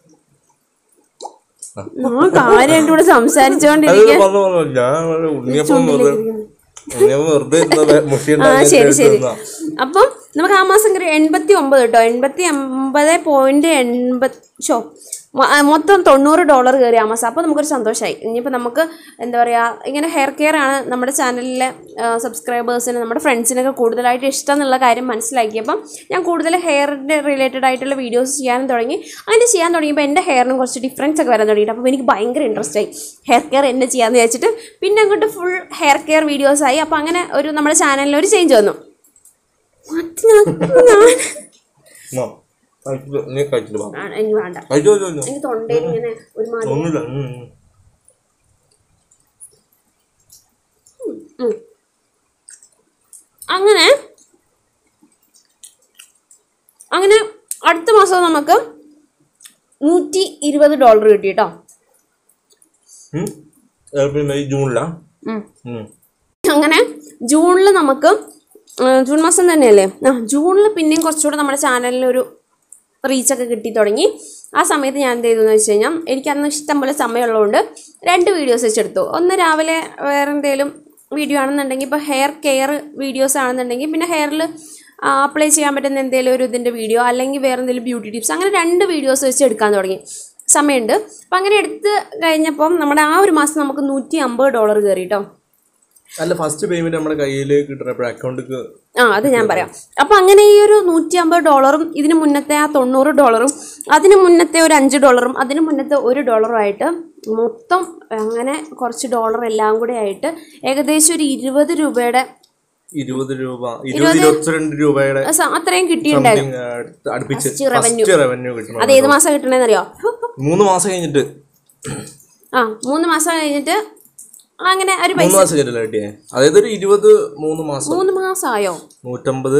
S1: ആ കാര്യം കൂടെ
S2: അത്
S1: സംസാരിച്ചുകൊണ്ടിരിക്കുക
S2: വന്നു വന്നു ഞാൻ ഉണ്ണിയപ്പം വെറുതെ ഉണ്ണിയപ്പം വെറുതെ ഇരുന്നത് മുഷി
S1: ആ
S2: ഉണ്ടാക്കി
S1: ശരി
S2: കഴിച്ച്
S1: ശരി
S2: തിന്നാ.
S1: അപ്പം നമുക്ക് ആ മാസം കയറി എൺപത്തി ഒമ്പത് കേട്ടോ എൺപത്തി ഒമ്പത് പോയിന്റ് എൺപത് ഷോ മൊത്തം തൊണ്ണൂറ് ഡോളർ കയറി ആ മാസം അപ്പോൾ നമുക്കൊരു സന്തോഷമായി ഇനിയിപ്പോൾ നമുക്ക് എന്താ പറയുക ഇങ്ങനെ ഹെയർ കെയർ ആണ് നമ്മുടെ ചാനലിലെ സബ്സ്ക്രൈബേഴ്സിന് നമ്മുടെ ഫ്രണ്ട്സിനൊക്കെ കൂടുതലായിട്ട് ഇഷ്ടം എന്നുള്ള കാര്യം മനസ്സിലാക്കിയപ്പം ഞാൻ കൂടുതൽ ഹെയറിൻ്റെ റിലേറ്റഡ് ആയിട്ടുള്ള വീഡിയോസ് ചെയ്യാനും തുടങ്ങി അങ്ങനെ ചെയ്യാൻ തുടങ്ങിയപ്പോൾ എൻ്റെ ഹെയറിനും കുറച്ച് ഡിഫറൻസ് ഒക്കെ വരാൻ തുടങ്ങിയിട്ട് അപ്പോൾ എനിക്ക് ഭയങ്കര ഇൻട്രസ്റ്റ് ആയി ഹെയർ കെയർ എന്നെ ചെയ്യാമെന്ന് വിചാരിച്ചിട്ട് പിന്നെ അങ്ങോട്ട് ഫുൾ ഹെയർ കെയർ വീഡിയോസ് ആയി അപ്പോൾ അങ്ങനെ ഒരു നമ്മുടെ ചാനലിൽ ഒരു ചേഞ്ച് വന്നു മറ്റ് ഞാൻ ഞാൻ-
S2: ആ, കഴിച്ചിട്ട് നീ കഴിച്ചിട്ട് വാ.
S1: ആ, എനിക്ക് വേണ്ട
S2: കഴിച്ചോ, കഴിച്ചോ, കഴിച്ചോ.
S1: എനിക്ക് തൊണ്ടയിൽ ഇങ്ങനെ ഒരു മാതിരി
S2: ഒന്നുമില്ല ഉം, ഉം.
S1: ഉം. അങ്ങനെ അങ്ങനെ അടുത്ത മാസം നമുക്ക് നൂറ്റി ഇരുപത് ഡോളർ കിട്ടി കേട്ടോ
S2: ഉം. ഏപ്രിൽ മെയ് ജൂണിലാ
S1: ഉം.
S2: ഉം.
S1: അങ്ങനെ ജൂണിൽ നമുക്ക് ആ, ജൂൺ മാസം തന്നെയല്ലേ ആ ജൂണിൽ പിന്നെയും കുറച്ചുകൂടെ നമ്മുടെ ചാനലിൽ ഒരു റീച്ചൊക്കെ കിട്ടി തുടങ്ങി ആ സമയത്ത് ഞാൻ എന്ത് ചെയ്തു എന്ന് വെച്ച് കഴിഞ്ഞാൽ എനിക്ക് അന്ന് ഇഷ്ടം പോലെ സമയമുള്ളതുകൊണ്ട് രണ്ട് വീഡിയോസ് വെച്ചെടുത്തു ഒന്ന് രാവിലെ വേറെ എന്തെങ്കിലും വീഡിയോ ആണെന്നുണ്ടെങ്കിൽ ഇപ്പോൾ ഹെയർ കെയർ വീഡിയോസ് ആണെന്നുണ്ടെങ്കിൽ പിന്നെ ഹെയറിൽ അപ്ലൈ ചെയ്യാൻ പറ്റുന്ന എന്തെങ്കിലും ഒരു ഇതിൻ്റെ വീഡിയോ അല്ലെങ്കിൽ വേറെ എന്തെങ്കിലും ബ്യൂട്ടി ടിപ്സ് അങ്ങനെ രണ്ട് വീഡിയോസ് വെച്ച് എടുക്കാൻ തുടങ്ങി സമയമുണ്ട് അപ്പം അങ്ങനെ എടുത്ത് കഴിഞ്ഞപ്പം നമ്മുടെ ആ ഒരു മാസം നമുക്ക് നൂറ്റി അമ്പത് ഡോളർ കയറി കേട്ടോ
S2: അല്ല ഫസ്റ്റ് പേയ്മെന്റ് നമ്മുടെ കയ്യിലേക്ക് കിട്ടുന്നപ്പോൾ അക്കൗണ്ടിക്ക്
S1: ആ അത് ഞാൻ പറയാം അപ്പം അങ്ങനെ ഈ ഒരു നൂറ്റി അമ്പത് ഡോളറും ഇതിന് മുന്നത്തെ ആ തൊണ്ണൂറ് ഡോളറും അതിന് മുന്നത്തെ ഒരു അഞ്ച് ഡോളറും അതിന് മുന്നത്തെ ഒരു ഡോളറും ആയിട്ട് മൊത്തം അങ്ങനെ കുറച്ച് ഡോളർ എല്ലാം കൂടെ ആയിട്ട് ഏകദേശം ഒരു ഇരുപത് രൂപയുടെ
S2: ഇരുപത് രൂപ ഇരുപത് ഇരുപത്തിരണ്ട് രൂപയുടെ
S1: സ- അത്രയും കിട്ടിയിട്ടുണ്ടായിരുന്നു
S2: സംതിങ് അടുപ്പിച്ച്
S1: First revenue.
S2: ഫസ്റ്റ് റവന്യൂ കിട്ടണം
S1: അത് ഏത് മാസം കിട്ടണേന്നറിയോ
S2: മൂന്ന് മാസം കഴിഞ്ഞിട്ട്
S1: ആ മൂന്ന് മാസം കഴിഞ്ഞിട്ട് അങ്ങനെ ഒരു പൈസ
S2: മൂന്ന് മാസം കഴിഞ്ഞില്ല കിട്ടിയേ അതായത് ഒരു ഇരുപത് മൂന്ന് മാസം
S1: മൂന്ന് മാസമായോ
S2: നൂറ്റമ്പത്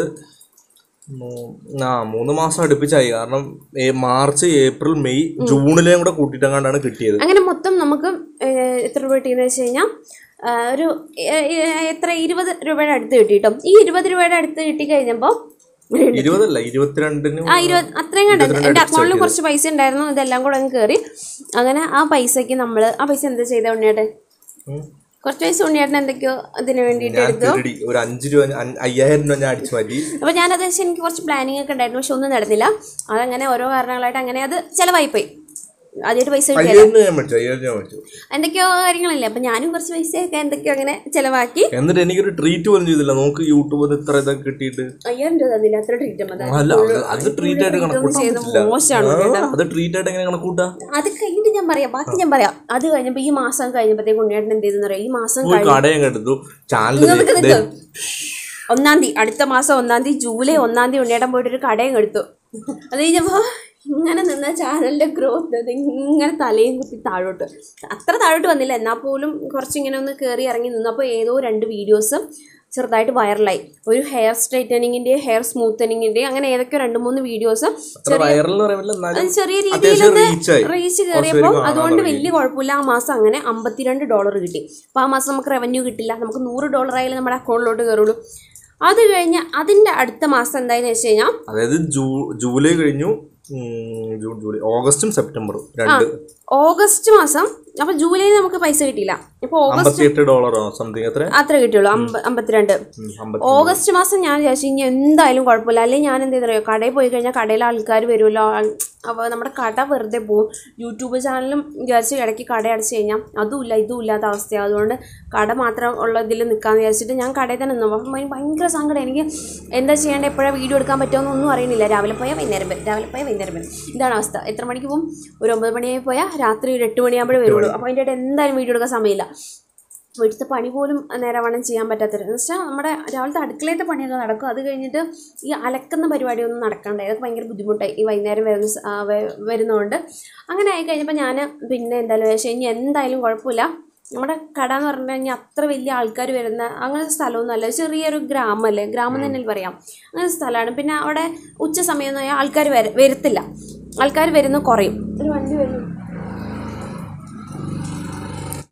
S2: മൂ- ആ മൂന്ന് മാസം അടുപ്പിച്ചായി കാരണം ഏ- മാർച്ച് ഏപ്രിൽ മെയ് ജൂണിലെയും കൂടെ കൂട്ടിയിട്ടങ്ങാണ്ടാണ് കിട്ടിയത്
S1: അങ്ങനെ മൊത്തം നമുക്ക് ഏഹ്, എത്ര രൂപ കിട്ടിയെന്ന് വെച്ച് കഴിഞ്ഞാൽ ഒരു ഏഹ്, ഏഹ്, എത്ര ഇരുപത് രൂപയുടെ അടുത്ത് കിട്ടി കേട്ടോ ഈ ഇരുപത് രൂപയുടെ അടുത്ത് കിട്ടി കഴിഞ്ഞപ്പോൾ
S2: ഇരുപതല്ല ഇരുപത്തിരണ്ടിന്
S1: ആ ഇരുപത് അത്രയും കണ്ടു എൻ്റെ അക്കൗണ്ടിൽ കുറച്ച് പൈസ ഉണ്ടായിരുന്നു ഇതെല്ലാം കൂടെ അങ്ങ് കയറി അങ്ങനെ ആ പൈസയ്ക്ക് നമ്മൾ ആ പൈസ എന്താ ചെയ്ത ഉണ്ണിയേട്ടൻ
S2: ഉം.
S1: കുറച്ച് പൈസ ഉണ്ണിയേട്ടൻ എന്തൊക്കെയോ ഇതിന് വേണ്ടിയിട്ട്
S2: ഞാൻ
S1: എടുത്തു
S2: തിരടി ഒരു അഞ്ച് രൂപ അൻ- അയ്യായിരം രൂപ ഞാൻ അടിച്ചു മാറ്റി
S1: അപ്പോൾ ഞാനത് വെച്ച് എനിക്ക് കുറച്ച് പ്ലാനിങ് ഒക്കെ ഉണ്ടായിരുന്നു പക്ഷെ ഒന്നും നടന്നില്ല അതങ്ങനെ ഓരോ കാരണങ്ങളായിട്ട് അങ്ങനെ അത് ചിലവായിപ്പോയി ആദ്യമായിട്ട് പൈസ കിട്ടിയത്
S2: അയ്യായിരം രൂപ ഞാൻ മേടിച്ചു അയ്യായിരം രൂപ മേടിച്ചു
S1: എന്തൊക്കെയോ കാര്യങ്ങളില്ലേ അപ്പം ഞാനും കുറച്ച് പൈസയൊക്കെ എന്തൊക്കെയോ അങ്ങനെ ചിലവാക്കി
S2: എന്നിട്ട് എനിക്കൊരു ട്രീറ്റ് പോലും ചെയ്തില്ല നോക്ക് യൂട്യൂബിൽ ഇത്ര ഇതൊക്കെ കിട്ടിയിട്ട്
S1: അയ്യായിരം രൂപ തന്നില്ല അത്ര ട്രീറ്റ്
S2: അല്ല അത് അത് ട്രീറ്റ് ആയിട്ട് കണക്കൂട്ടാൻ
S1: ചെയ്ത്
S2: പറ്റില്ല
S1: മോശമാണ്
S2: ആ, അത് ട്രീറ്റ് ആയിട്ട് എങ്ങനെ കണക്കൂട്ടാ
S1: അത് കഴിഞ്ഞിട്ട് ഞാൻ പറയാം ബാക്കി ഞാൻ പറയാം അത് കഴിഞ്ഞപ്പോൾ ഈ മാസം കഴിഞ്ഞപ്പോഴത്തേക്ക് ഉണ്ണിയേട്ടൻ എന്ത് ചെയ്തെന്ന് പറയാം ഈ മാസം
S2: പോയി
S1: കഴിഞ്ഞ്
S2: കടയും എടുത്തു ചാനൽ
S1: നിക്ക് നിക്ക്. ഒന്നാം തീയതി അടുത്ത മാസം ഒന്നാം തീയതി ജൂലൈ ഒന്നാം തീയതി ഉണ്ണിയേട്ടൻ പോയിട്ട് ഒരു കടയും എടുത്തു അത് കഴിഞ്ഞപ്പോൾ ഇങ്ങനെ നിന്ന ചാനലിന്റെ ഗ്രോത്ത് അത് ഇങ്ങനെ തലയും കുത്തി താഴോട്ട് അത്ര താഴോട്ട് വന്നില്ല എന്നാൽ പോലും കുറച്ചിങ്ങനെ ഒന്ന് കയറി ഇറങ്ങി നിന്നു അപ്പോൾ ഏതോ രണ്ട് വീഡിയോസ് ചെറുതായിട്ട് വൈറലായി ഒരു ഹെയർ സ്ട്രൈറ്റനിങ്ങിൻ്റെയും ഹെയർ സ്മൂത്തനിങ്ങിൻ്റെയും അങ്ങനെ ഏതൊക്കെയോ രണ്ട് മൂന്ന് വീഡിയോസ്
S2: അത്ര വൈറൽ എന്ന് പറയുമ്പോൾ എന്നാലും
S1: അത് ചെറിയ
S2: അത്യാവശ്യം
S1: രീതിയിലൊന്ന്
S2: റീച്ചായി
S1: റീച്ച് കയറിയപ്പോൾ അതുകൊണ്ട് വലിയ കുഴപ്പമില്ല ആ മാസം അങ്ങനെ അമ്പത്തിരണ്ട് ഡോളർ കിട്ടി അപ്പോൾ ആ മാസം നമുക്ക് റവന്യൂ കിട്ടില്ല നമുക്ക് നൂറ് ഡോളർ ആയാലും നമ്മുടെ അക്കൗണ്ടിലോട്ട് കയറുള്ളൂ അത് കഴിഞ്ഞ് അതിൻ്റെ അടുത്ത മാസം എന്തായെന്ന് വെച്ച് കഴിഞ്ഞാൽ
S2: അതായത് ജൂ ജൂലൈ കഴിഞ്ഞു ഉം, ജൂൺ ജൂലൈ ഓഗസ്റ്റും സെപ്റ്റംബറും രണ്ട്
S1: ഓഗസ്റ്റ് മാസം അപ്പോൾ ജൂലൈയിൽ നമുക്ക് പൈസ കിട്ടിയില്ല ഇപ്പോൾ ഓഗസ്റ്റ്
S2: അമ്പത്തിയെട്ട് ഡോളറോ സംതിങ് എത്ര
S1: അത്ര കിട്ടിയുള്ളൂ അമ്പ അമ്പത്തിരണ്ട്
S2: ഉം, അമ്പത്തി
S1: ഓഗസ്റ്റ് മാസം ഞാൻ വിചാരിച്ചു ഇനി എന്തായാലും കുഴപ്പമില്ല അല്ലെങ്കിൽ ഞാൻ എന്ത് ചെയ്യുന്നറിയോ കടയിൽ പോയി കഴിഞ്ഞാൽ കടയിലെ ആൾക്കാർ വരുമല്ലോ അപ്പോൾ നമ്മുടെ കട വെറുതെ പോകും യൂട്യൂബ് ചാനലും വിചാരിച്ച് ഇടയ്ക്ക് കട അടച്ചു കഴിഞ്ഞാൽ അതുമില്ല ഇതും ഇല്ലാത്ത അവസ്ഥയാണ് അതുകൊണ്ട് കട മാത്രം ഉള്ള ഇതിൽ നിൽക്കാമെന്ന് വിചാരിച്ചിട്ട് ഞാൻ കടയിൽ തന്നെ നിന്നു അപ്പം ഭയ- ഭയങ്കര സങ്കടം എനിക്ക് എന്താ ചെയ്യേണ്ടത് എപ്പോഴാണ് വീഡിയോ എടുക്കാൻ പറ്റുമെന്ന് ഒന്നും അറിയുന്നില്ല രാവിലെ പോയാൽ വൈകുന്നേരം വരും രാവിലെ പോയാൽ വൈകുന്നേരം വരും ഇതാണ് അവസ്ഥ എത്ര മണിക്ക് പോകും ഒരു ഒമ്പത് മണിയായി പോയാൽ രാത്രി ഒരു എട്ട് മണിയാകുമ്പോഴേ വരുള്ളൂ അപ്പോൾ അതിൻ്റെ ഇടയിൽ എന്തായാലും വീഡിയോ എടുക്കാൻ സമയമില്ല വീട്ടിലത്തെ പണി പോലും നേരവണ്ണം ചെയ്യാൻ പറ്റാത്തത് എന്ന് വെച്ചാൽ നമ്മുടെ രാവിലത്തെ അടുക്കളയത്തെ പണിയൊക്കെ നടക്കും അത് കഴിഞ്ഞിട്ട് ഈ അലക്കുന്ന പരിപാടിയൊന്നും നടക്കണ്ട ഇതൊക്കെ ഭയങ്കര ബുദ്ധിമുട്ടായി ഈ വൈകുന്നേരം വരുന്ന സ- ആ, വ- വരുന്നതുകൊണ്ട് അങ്ങനെ ആയി കഴിഞ്ഞപ്പോൾ ഞാൻ പിന്നെ എന്തായാലും പക്ഷേ ഇനി എന്തായാലും കുഴപ്പമില്ല നമ്മുടെ കട എന്ന് പറഞ്ഞു കഴിഞ്ഞാൽ അത്ര വലിയ ആൾക്കാർ വരുന്ന അങ്ങനെ സ്ഥലമൊന്നുമല്ല ചെറിയൊരു ഗ്രാമമല്ലേ ഗ്രാമം തന്നെ പറയാം അങ്ങനെ സ്ഥലമാണ് പിന്നെ അവിടെ ഉച്ച സമയം എന്ന് ആൾക്കാർ വര വരത്തില്ല ആൾക്കാർ വരുന്ന കുറയും ഒരു വണ്ടി വരുന്നു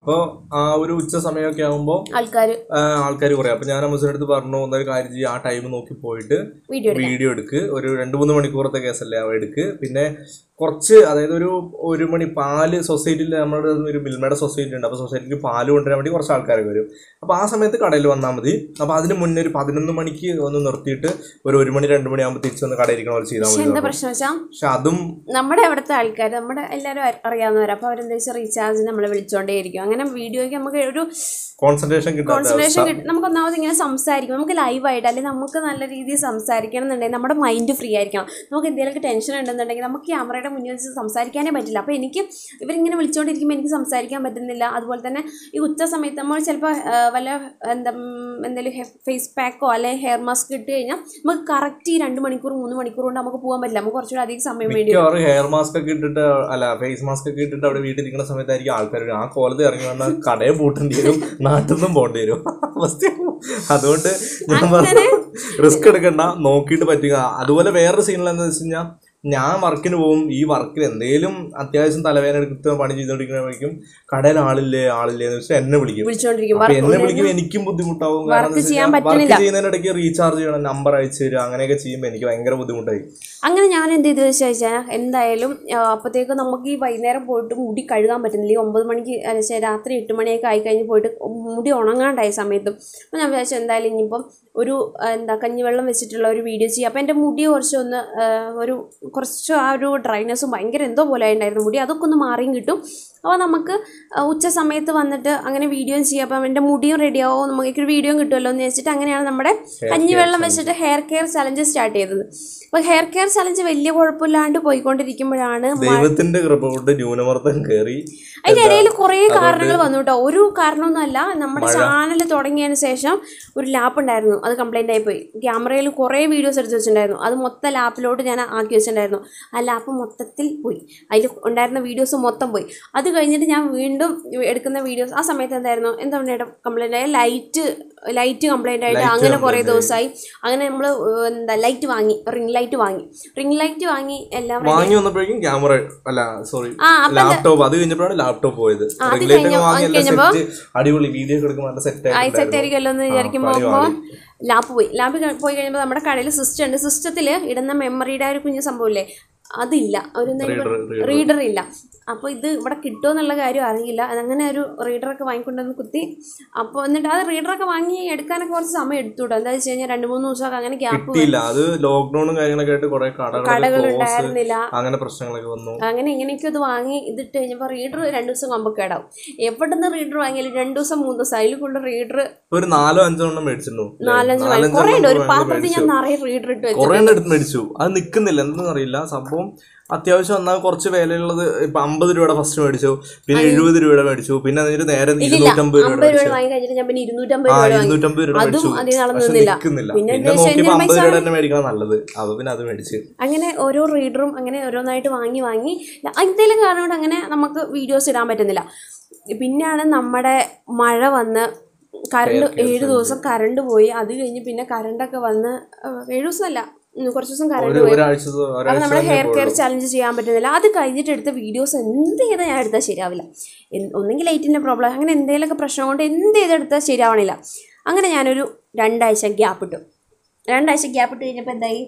S2: അപ്പോൾ ആ ഒരു ഉച്ച സമയമൊക്കെ ആകുമ്പോൾ
S1: ആൾക്കാർ
S2: ആൾക്കാർ കുറയും അപ്പോൾ ഞാൻ അമ്മസിൻ്റെ അടുത്ത് പറഞ്ഞു ഒന്നൊരു കാര്യം ചെയ്യുക ആ ടൈം നോക്കി പോയിട്ട്
S1: വീഡിയോ എടുക്കാം
S2: വീഡിയോ എടുക്ക് ഒരു രണ്ട് മൂന്ന് മണിക്കൂറത്തെ കേസല്ലേ അവ എടുക്ക് പിന്നെ കുറച്ച് അതായത് ഒരു ഒരു മണി പാല് സൊസൈറ്റിയിൽ നമ്മുടെ ഒരു മിൽമയുടെ സൊസൈറ്റി ഉണ്ട് അപ്പോൾ സൊസൈറ്റിക്ക് പാല് കൊണ്ടുവരാൻ വേണ്ടി കുറച്ച് ആൾക്കാരൊക്കെ വരും അപ്പോൾ ആ സമയത്ത് കടയിൽ വന്നാൽ മതി അപ്പോൾ അതിന് മുന്നേ ഒരു പതിനൊന്ന് മണിക്ക് ഒന്ന് നിർത്തിയിട്ട് ഒരു ഒരു മണി രണ്ട് മണിയാകുമ്പോൾ തിരിച്ച് വന്ന് കടയിൽ ഇരിക്കണ പോലെ ചെയ്താൽ
S1: പക്ഷെ
S2: മതി
S1: എന്താ പ്രശ്നം വെച്ചാൽ
S2: പക്ഷെ അതും
S1: നമ്മുടെ അവിടുത്തെ ആൾക്കാർ നമ്മുടെ എല്ലാവരും അറി- അറിയാവുന്നവരാ അപ്പോൾ അവരെന്താ വെച്ചാൽ റീചാർജ് നമ്മളെ വിളിച്ചോണ്ടേയിരിക്കും അങ്ങനെ വീഡിയോയ്ക്ക് നമുക്ക് ഒരു
S2: കോൺസെൻട്രേഷൻ കിട്ടാത്ത
S1: കോൺസെൻട്രേഷൻ
S2: അവസ്ഥ
S1: കിട്ടും നമുക്ക് ഒന്നാമത് ഇങ്ങനെ സംസാരിക്കും നമുക്ക് ലൈവായിട്ട് അല്ലെങ്കിൽ നമുക്ക് നല്ല രീതിയിൽ സംസാരിക്കണം എന്നുണ്ടെങ്കിൽ നമ്മുടെ മൈൻഡ് ഫ്രീ ആയിരിക്കണം നമുക്ക് എന്തെങ്കിലുമൊക്കെ ടെൻഷൻ ഉണ്ടെന്നുണ്ടെങ്കിൽ നമുക്ക് ക്യാമറയുടെ മുന്നിൽ വെച്ച് സംസാരിക്കാനേ പറ്റില്ല അപ്പോൾ എനിക്ക് ഇവരിങ്ങനെ വിളിച്ചുകൊണ്ടിരിക്കുമ്പോൾ എനിക്ക് സംസാരിക്കാൻ പറ്റുന്നില്ല അതുപോലെ തന്നെ ഈ ഉച്ച സമയത്ത് നമ്മൾ ചിലപ്പോൾ വല്ല എന്താ ഉം, എന്തെങ്കിലും ഫേസ് പാക്കോ അല്ലെങ്കിൽ ഹെയർ മാസ്ക് ഇട്ട് കഴിഞ്ഞാൽ നമുക്ക് കറക്റ്റ് ഈ രണ്ട് മണിക്കൂർ മൂന്ന് മണിക്കൂർ കൊണ്ട് നമുക്ക് പോകാൻ പറ്റില്ല നമുക്ക് കുറച്ചുകൂടി അധികം സമയം വേണ്ടി വരും
S2: മിക്കവാറും ഹെയർ മാസ്ക് ഒക്കെ ഇട്ടിട്ട് അല്ല ഫേസ് മാസ്ക് ഒക്കെ ഇട്ടിട്ട് അവിടെ വീട്ടിലിരിക്കുന്ന സമയത്തായിരിക്കും ആൾക്കാർ ആ കോലത്ത് ഇറങ്ങി വന്നാൽ കടയെ പൂട്ടേണ്ടി വരും നാട്ടിൽ നിന്നും പോകേണ്ടി വരും അവസ്ഥയാവും അതുകൊണ്ട് ഞാൻ പറഞ്ഞു റിസ്ക് എടുക്കണ്ട നോക്കിയിട്ട് പറ്റുക അതുപോലെ വേറൊരു സീനിൽ എന്താ വെച്ച് കഴിഞ്ഞാൽ ഞാൻ വർക്കിന് പോകും ഈ വർക്കിൽ എന്തെങ്കിലും അത്യാവശ്യം തലവേദന എടുത്ത് പണി ചെയ്തുകൊണ്ടിരിക്കുമ്പോഴേക്കും കടയിൽ ആളില്ലേ ആളില്ലേ എന്ന് വെച്ചാൽ എന്നെ വിളിക്കും
S1: വിളിച്ചുകൊണ്ടിരിക്കും
S2: അപ്പൊ എന്നെ വിളിക്കുമ്പോൾ എനിക്കും ബുദ്ധിമുട്ടാവും കാരണം
S1: Work ചെയ്യാൻ
S2: വർക്ക്
S1: പറ്റണില്ല.
S2: ചെയ്യുന്നതിനിടയ്ക്ക് റീചാർജ് ചെയ്യണം നമ്പർ അയച്ചു തരിക അങ്ങനെയൊക്കെ ചെയ്യുമ്പോൾ എനിക്ക് ഭയങ്കര ബുദ്ധിമുട്ടായി
S1: അങ്ങനെ ഞാൻ എന്ത് ചെയ്തു വെച്ച് കഴിഞ്ഞാൽ എന്തായാലും ആ, അപ്പോഴത്തേക്ക് നമുക്ക് ഈ വൈകുന്നേരം പോയിട്ട് മുടി കഴുകാൻ പറ്റുന്നില്ല ഈ ഒമ്പത് മണിക്ക് അല്ല, ശ്ശെ, രാത്രി എട്ട് മണിയൊക്കെ ആയി കഴിഞ്ഞ് പോയിട്ട് മുടി ഉണങ്ങാണ്ടായ സമയത്തും അപ്പോൾ ഞാൻ വിചാരിച്ചു എന്തായാലും ഇനിയിപ്പം ഒരു ആ, എന്താ കഞ്ഞിവെള്ളം വെച്ചിട്ടുള്ള ഒരു വീഡിയോ ചെയ്യാം അപ്പോൾ എൻ്റെ മുടി കുറച്ചൊന്ന് ആ, ഒരു കുറച്ച് ആ ഒരു ഡ്രൈനെസ്സും ഭയങ്കര എന്തോ പോലെ ഉണ്ടായിരുന്നു മുടി അതൊക്കെ ഒന്ന് മാറിയും കിട്ടും അപ്പോൾ നമുക്ക് ആ, ഉച്ച സമയത്ത് വന്നിട്ട് അങ്ങനെ വീഡിയോയും ചെയ്യാം അപ്പം എൻ്റെ മുടിയും റെഡിയാവും നമുക്ക് ഒരു വീഡിയോ കിട്ടുമല്ലോ എന്ന് വെച്ചിട്ട് അങ്ങനെയാണ് നമ്മുടെ കഞ്ഞിവെള്ളം വെച്ചിട്ട് ഹെയർ കെയർ ചലഞ്ച് സ്റ്റാർട്ട് ചെയ്തത് അപ്പോൾ ഹെയർ കെയർ ചലഞ്ച് വലിയ കുഴപ്പമില്ലാണ്ട് പോയിക്കൊണ്ടിരിക്കുമ്പോഴാണ്
S2: ദൈവത്തിന്റെ കൃപ കൊണ്ട് ന്യൂനമർദ്ദം കയറി
S1: അതിൻ്റെ ഇടയിൽ കുറേ കാരണങ്ങൾ വന്നു കേട്ടോ ഒരു കാരണമൊന്നുമല്ല നമ്മുടെ ചാനൽ തുടങ്ങിയതിന് ശേഷം ഒരു ലാപ്പ് ഉണ്ടായിരുന്നു അത് കംപ്ലൈൻ്റ് ആയിപ്പോയി ക്യാമറയിൽ കുറേ വീഡിയോസ് എടുത്ത് വെച്ചിട്ടുണ്ടായിരുന്നു അത് മൊത്തം ലാപ്പിലോട്ട് ഞാൻ ആക്കി വെച്ചിട്ടുണ്ടായിരുന്നു ആ ലാപ്പ് മൊത്തത്തിൽ പോയി അതിൽ ഉണ്ടായിരുന്ന വീഡിയോസ് മൊത്തം പോയി അത് കഴിഞ്ഞിട്ട് ഞാൻ വീണ്ടും എടുക്കുന്ന വീഡിയോസ് ആ സമയത്ത് എന്തായിരുന്നു എന്താ പറയുക കംപ്ലൈൻ്റ് ആയ ലൈറ്റ് ലൈറ്റ് കംപ്ലൈൻ്റ് ആയിട്ട് അങ്ങനെ കുറേ ദിവസമായി അങ്ങനെ നമ്മൾ എന്താ ലൈറ്റ് വാങ്ങി റിംഗ് ലൈറ്റ് വാങ്ങി റിംഗ് ലൈറ്റ് വാങ്ങി എല്ലാം ready
S2: വാങ്ങി വന്നപ്പോഴേക്കും ക്യാമറ അല്ല സോറി
S1: ആ അപ്പം
S2: ലാപ്ടോപ്പ് അത് കഴിഞ്ഞപ്പോഴാണ് ലാപ്ടോപ്പ് പോയത്
S1: അത്
S2: റെഗുലേറ്റർ
S1: കഴിഞ്ഞ-
S2: വാങ്ങി
S1: അത്
S2: എല്ലാം
S1: കഴിഞ്ഞപ്പോ
S2: സെറ്റ് അടിപൊളി വീഡിയോ ഒക്കെ എടുക്കുമ്പോൾ നല്ല സെറ്റ്
S1: സെറ്റ്
S2: ആയിട്ട്
S1: ആയിരിക്കുമല്ലോ എന്ന് വിചാരിക്കുമ്പോൾ
S2: പണി
S1: അപ്പോൾ ലാപ്പ് പോയി ലാപ്പ് ക- പോയി കഴിയുമ്പോൾ നമ്മുടെ കടയിൽ സിസ്റ്റം ഉണ്ട് സിസ്റ്റത്തിൽ ഇടുന്ന മെമ്മറിയുടെ ആ ഒരു കുഞ്ഞു സംഭവമില്ലേ അതില്ല ഒരു റീഡർ ഇല്ല അപ്പോൾ ഇത് ഇവിടെ കിട്ടുമോ എന്നുള്ള കാര്യം അറിയില്ല അങ്ങനെ ഒരു റീഡറൊക്കെ വാങ്ങിക്കൊണ്ടുവന്ന് കുത്തി അപ്പോൾ എന്നിട്ട് അത് റീഡറൊക്കെ വാങ്ങി എടുക്കാനൊക്കെ കുറച്ച് സമയം എടുത്തു കേട്ടോ എന്താ വെച്ച് കഴിഞ്ഞാൽ രണ്ട് മൂന്ന് ദിവസമൊക്കെ അങ്ങനെ ഗ്യാപ്പ്
S2: കിട്ടിയില്ല അത് ലോക്ക്ഡൌണും കാര്യങ്ങളൊക്കെ ആയിട്ട് കുറെ
S1: കടകൾ
S2: കടകൾ ക്ലോസ്
S1: ഉണ്ടായിരുന്നില്ല
S2: അങ്ങനെ പ്രശ്നങ്ങളൊക്കെ വന്നു
S1: അങ്ങനെ ഇങ്ങനെയൊക്കെ ഇത് വാങ്ങി ഇതിട്ട് കഴിഞ്ഞപ്പോൾ റീഡർ രണ്ട് ദിവസം മുമ്പ് കേടാവും എവിടെ നിന്ന് റീഡർ വാങ്ങിയാലും രണ്ട് ദിവസം മൂന്ന് ദിവസം അതിൽ കൊണ്ട് റീഡർ
S2: ഒരു നാലോ അഞ്ചോ എണ്ണം മേടിച്ചിട്ടുണ്ടോ
S1: നാലഞ്ച് വാങ്ങി കുറേ ഉണ്ട് ഒരു പാത്രത്തിൽ ഞാൻ നിറയെ റീഡർ ഇട്ട് വെച്ചു
S2: കുറെ എണ്ണം എടുത്ത് മേടിച്ചു അത് നിക്കുന്നില്ല എന്തെന്ന് അറിയില്ല സംഭവം അത്യാവശ്യം എന്നാൽ കുറച്ച് വിലയുള്ളത് ഇപ്പൊ അമ്പത് രൂപയുടെ ഫസ്റ്റ് മേടിച്ചു പിന്നെ എഴുപത് രൂപയുടെ മേടിച്ചു പിന്നെ അതിന് നേരെ ഇരുന്നൂറ്റമ്പത് രൂപയുടെ
S1: അമ്പത് രൂപ
S2: മേടിച്ചു
S1: വാങ്ങി കഴിഞ്ഞിട്ട് ഞാൻ പിന്നെ ഇരുന്നൂറ്റമ്പത്
S2: ആ
S1: രൂപ വാങ്ങി
S2: ഇരുന്നൂറ്റമ്പത് രൂപ
S1: അതും
S2: മേടിച്ചു
S1: അതിൽ നടന്നു
S2: പക്ഷെ
S1: നിന്നില്ല.
S2: നിക്കുന്നില്ല
S1: പിന്നെ
S2: പിന്നെ
S1: എന്താ
S2: നോക്കിയപ്പോ
S1: വെച്ചാൽ
S2: അമ്പത്
S1: പൈസ
S2: രൂപയുടെ തന്നെ മേടിക്കണം നല്ലത് അപ്പൊ പിന്നെ അത് മേടിച്ച്
S1: അങ്ങനെ ഓരോ റീഡറും അങ്ങനെ ഓരോന്നായിട്ട് വാങ്ങി വാങ്ങി എന്തെങ്കിലും കാരണം കൊണ്ട് അങ്ങനെ നമുക്ക് വീഡിയോസ് ഇടാൻ പറ്റുന്നില്ല പിന്നെയാണ് നമ്മുടെ മഴ വന്ന് കറണ്ട് ഏഴ് ദിവസം കറണ്ട് പോയി അത് കഴിഞ്ഞ് പിന്നെ കറണ്ടൊക്കെ വന്ന് ഏഹ്, ഏഴ് ദിവസമല്ല ഉം, കുറച്ച് ദിവസം കറണ്ട്
S2: ഒരു
S1: പോയി
S2: ഒരാഴ്ച
S1: അപ്പോൾ
S2: ഒരാഴ്ച
S1: നമ്മുടെ
S2: തന്നെ
S1: ഹെയർ കെയർ
S2: പോയുള്ളൂ.
S1: ചലഞ്ച് ചെയ്യാൻ പറ്റുന്നില്ല അത് കഴിഞ്ഞിട്ട് എടുത്ത വീഡിയോസ് എന്ത് ചെയ്താൽ ഞാൻ എടുത്താൽ ശരിയാവില്ല എന്ത് ഒന്നെങ്കിൽ ലൈറ്റിൻ്റെ പ്രോബ്ലം അങ്ങനെ എന്തെങ്കിലുമൊക്കെ പ്രശ്നം കൊണ്ട് എന്ത് ചെയ്തെടുത്താൽ ശരിയാവണില്ല അങ്ങനെ ഞാനൊരു രണ്ടാഴ്ച ഗ്യാപ്പ് ഇട്ടു രണ്ടാഴ്ച ഗ്യാപ്പ് ഇട്ട് കഴിഞ്ഞപ്പോൾ എന്തായി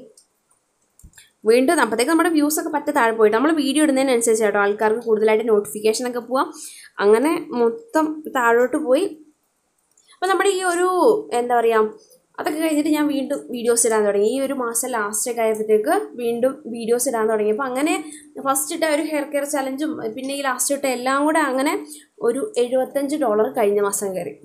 S1: വീണ്ടും അപ്പോഴത്തേക്ക് നമ്മുടെ വ്യൂസ് ഒക്കെ പറ്റ താഴെ പോയിട്ട് നമ്മൾ വീഡിയോ ഇടുന്നതിനനുസരിച്ച് കേട്ടോ ആൾക്കാർക്ക് കൂടുതലായിട്ട് നോട്ടിഫിക്കേഷൻ ഒക്കെ പോവാം അങ്ങനെ മൊത്തം താഴോട്ട് പോയി അപ്പോൾ നമ്മുടെ ഈ ഒരു എന്താ പറയുക അതൊക്കെ കഴിഞ്ഞിട്ട് ഞാൻ വീണ്ടും വീഡിയോസ് ഇടാൻ തുടങ്ങി ഈ ഒരു മാസം ലാസ്റ്റ് ഒക്കെ ആയപ്പോഴത്തേക്ക് വീണ്ടും വീഡിയോസ് ഇടാൻ തുടങ്ങി അപ്പോൾ അങ്ങനെ ഫസ്റ്റ് ഇട്ട ഒരു ഹെയർ കെയർ ചലഞ്ചും പിന്നെ ഈ ലാസ്റ്റ് ഇട്ട എല്ലാം കൂടെ അങ്ങനെ ഒരു എഴുപത്തഞ്ച് ഡോളർ കഴിഞ്ഞ മാസം കയറി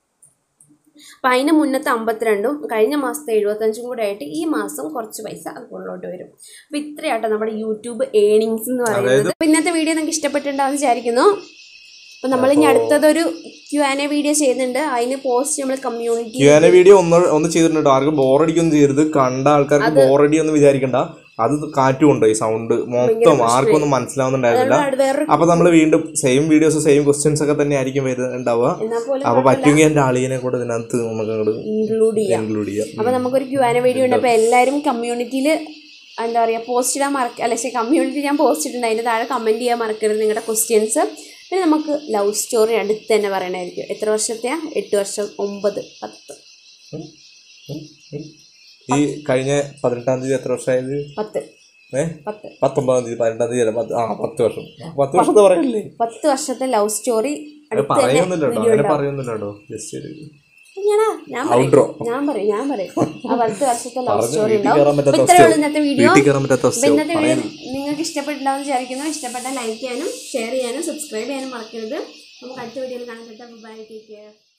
S1: അപ്പം അതിന് മുന്നത്തെ അമ്പത്തിരണ്ടും കഴിഞ്ഞ മാസത്തെ എഴുപത്തഞ്ചും കൂടെ ആയിട്ട് ഈ മാസം കുറച്ച് പൈസ അതുകൊള്ളോട്ട് വരും അപ്പം ഇത്രയാട്ടോ നമ്മുടെ യൂട്യൂബ് ഏണിങ്സ് എന്ന് പറയുന്നത് അപ്പം ഇന്നത്തെ വീഡിയോ നിങ്ങൾക്ക് ഇഷ്ടപ്പെട്ടിട്ടുണ്ടാവും വിചാരിക്കുന്നു അപ്പം നമ്മൾ ഇനി അടുത്തതൊരു ക്യു ആൻ എ വീഡിയോ ചെയ്യുന്നുണ്ട് അതിന് പോസ്റ്റ് നമ്മൾ കമ്മ്യൂണിറ്റി
S2: ക്യൂആന വീഡിയോ ഒന്ന് ഒന്ന് ചെയ്തിട്ടുണ്ട് ആർക്കും ബോറടിക്കൊന്നും ചെയ്യരുത് കണ്ട ആൾക്കാർക്ക് ബോറടി ഒന്നും വിചാരിക്കണ്ട അത് കാറ്റും ഉണ്ട് ഈ സൗണ്ട് മൊത്തം ആർക്കും ഒന്നും മനസ്സിലാവുന്നുണ്ടായിരുന്നില്ല
S1: വേറൊരു
S2: അപ്പൊ നമ്മൾ വീണ്ടും സെയിം വീഡിയോസ് സെയിം ക്വസ്റ്റ്യൻസ് ഒക്കെ തന്നെ ആയിരിക്കും വരുന്നുണ്ടാവുക
S1: എന്നാൽ പോലും
S2: അപ്പൊ പറ്റുമെങ്കിൽ എന്റെ ആളിനെ കൂടെ ഇതിനകത്ത് നമുക്ക് അങ്ങോട്ട്
S1: ഇൻക്ലൂഡ് ചെയ്യാം
S2: ഇൻക്ലൂഡ് ചെയ്യാം
S1: അപ്പോൾ നമുക്കൊരു ക്യു ആൻ എ വീഡിയോ ഉണ്ട് അപ്പോൾ എല്ലാവരും കമ്മ്യൂണിറ്റിയിൽ എന്താ പറയുക പോസ്റ്റ് ഇടാൻ മറക്ക അല്ലെ കമ്മ്യൂണിറ്റി ഞാൻ പോസ്റ്റ് ഇട്ടുണ്ട് അതിൻ്റെ താഴെ കമൻറ്റ് ചെയ്യാൻ മറക്കരുത് നിങ്ങളുടെ ക്വസ്റ്റ്യൻസ് പിന്നെ നമുക്ക് ലവ് സ്റ്റോറി അടുത്ത് തന്നെ പറയണമായിരിക്കും എത്ര വർഷത്തെയാ എട്ട് വർഷം ഒമ്പത് പത്ത്
S2: ഉം. ഉം. ഉം. ഈ കഴിഞ്ഞ പതിനെട്ടാം തീയതി എത്ര വർഷമായത്
S1: പത്ത്
S2: ഏ
S1: പത്ത്
S2: പത്തൊമ്പതാം തീയതി പതിനെട്ടാം തീയതി അല്ല പത്ത് ആ പത്ത് വർഷം ആ, പത്ത് വർഷത്തെ പറയല്ലേ
S1: പത്ത് വർഷത്തെ ലവ് സ്റ്റോറി
S2: അത്
S1: അടുത്ത് തന്നെ
S2: പറയുന്നില്ല കേട്ടോ
S1: video
S2: അങ്ങനെ
S1: ഉണ്ടാവും.
S2: പറയുന്നില്ല കേട്ടോ ജസ്റ്റ് ഒരു
S1: ഞാനാ ഞാൻ പറയും
S2: ഔട്ട്രോ
S1: ഞാൻ പറയും ഞാൻ പറയും ആ പത്ത് വർഷത്തെ ലവ്
S2: പറഞ്ഞ്
S1: സ്റ്റോറി
S2: വീട്ടിൽ
S1: ഉണ്ടാവും
S2: കയറാൻ പറ്റാത്ത
S1: അപ്പൊ ഇത്രയേ ഉള്ളൂ ഇന്നത്തെ വീഡിയോ
S2: വീട്ടിൽ കയറാൻ പറ്റാത്ത
S1: അപ്പൊ
S2: അവസ്ഥ
S1: ഇന്നത്തെ വീഡിയോ നിങ്ങൾക്ക് ഇഷ്ടപ്പെട്ടിട്ടുണ്ടാവും വിചാരിക്കുന്നു ഇഷ്ടപ്പെട്ട ലൈക്ക് ചെയ്യാനും ഷെയർ ചെയ്യാനും സബ്സ്ക്രൈബ് ചെയ്യാനും മറക്കരുത് നമുക്ക് അടുത്ത വീഡിയോയിൽ കാണാൻ പറ്റാം ബൈ ടേക്ക് കെയർ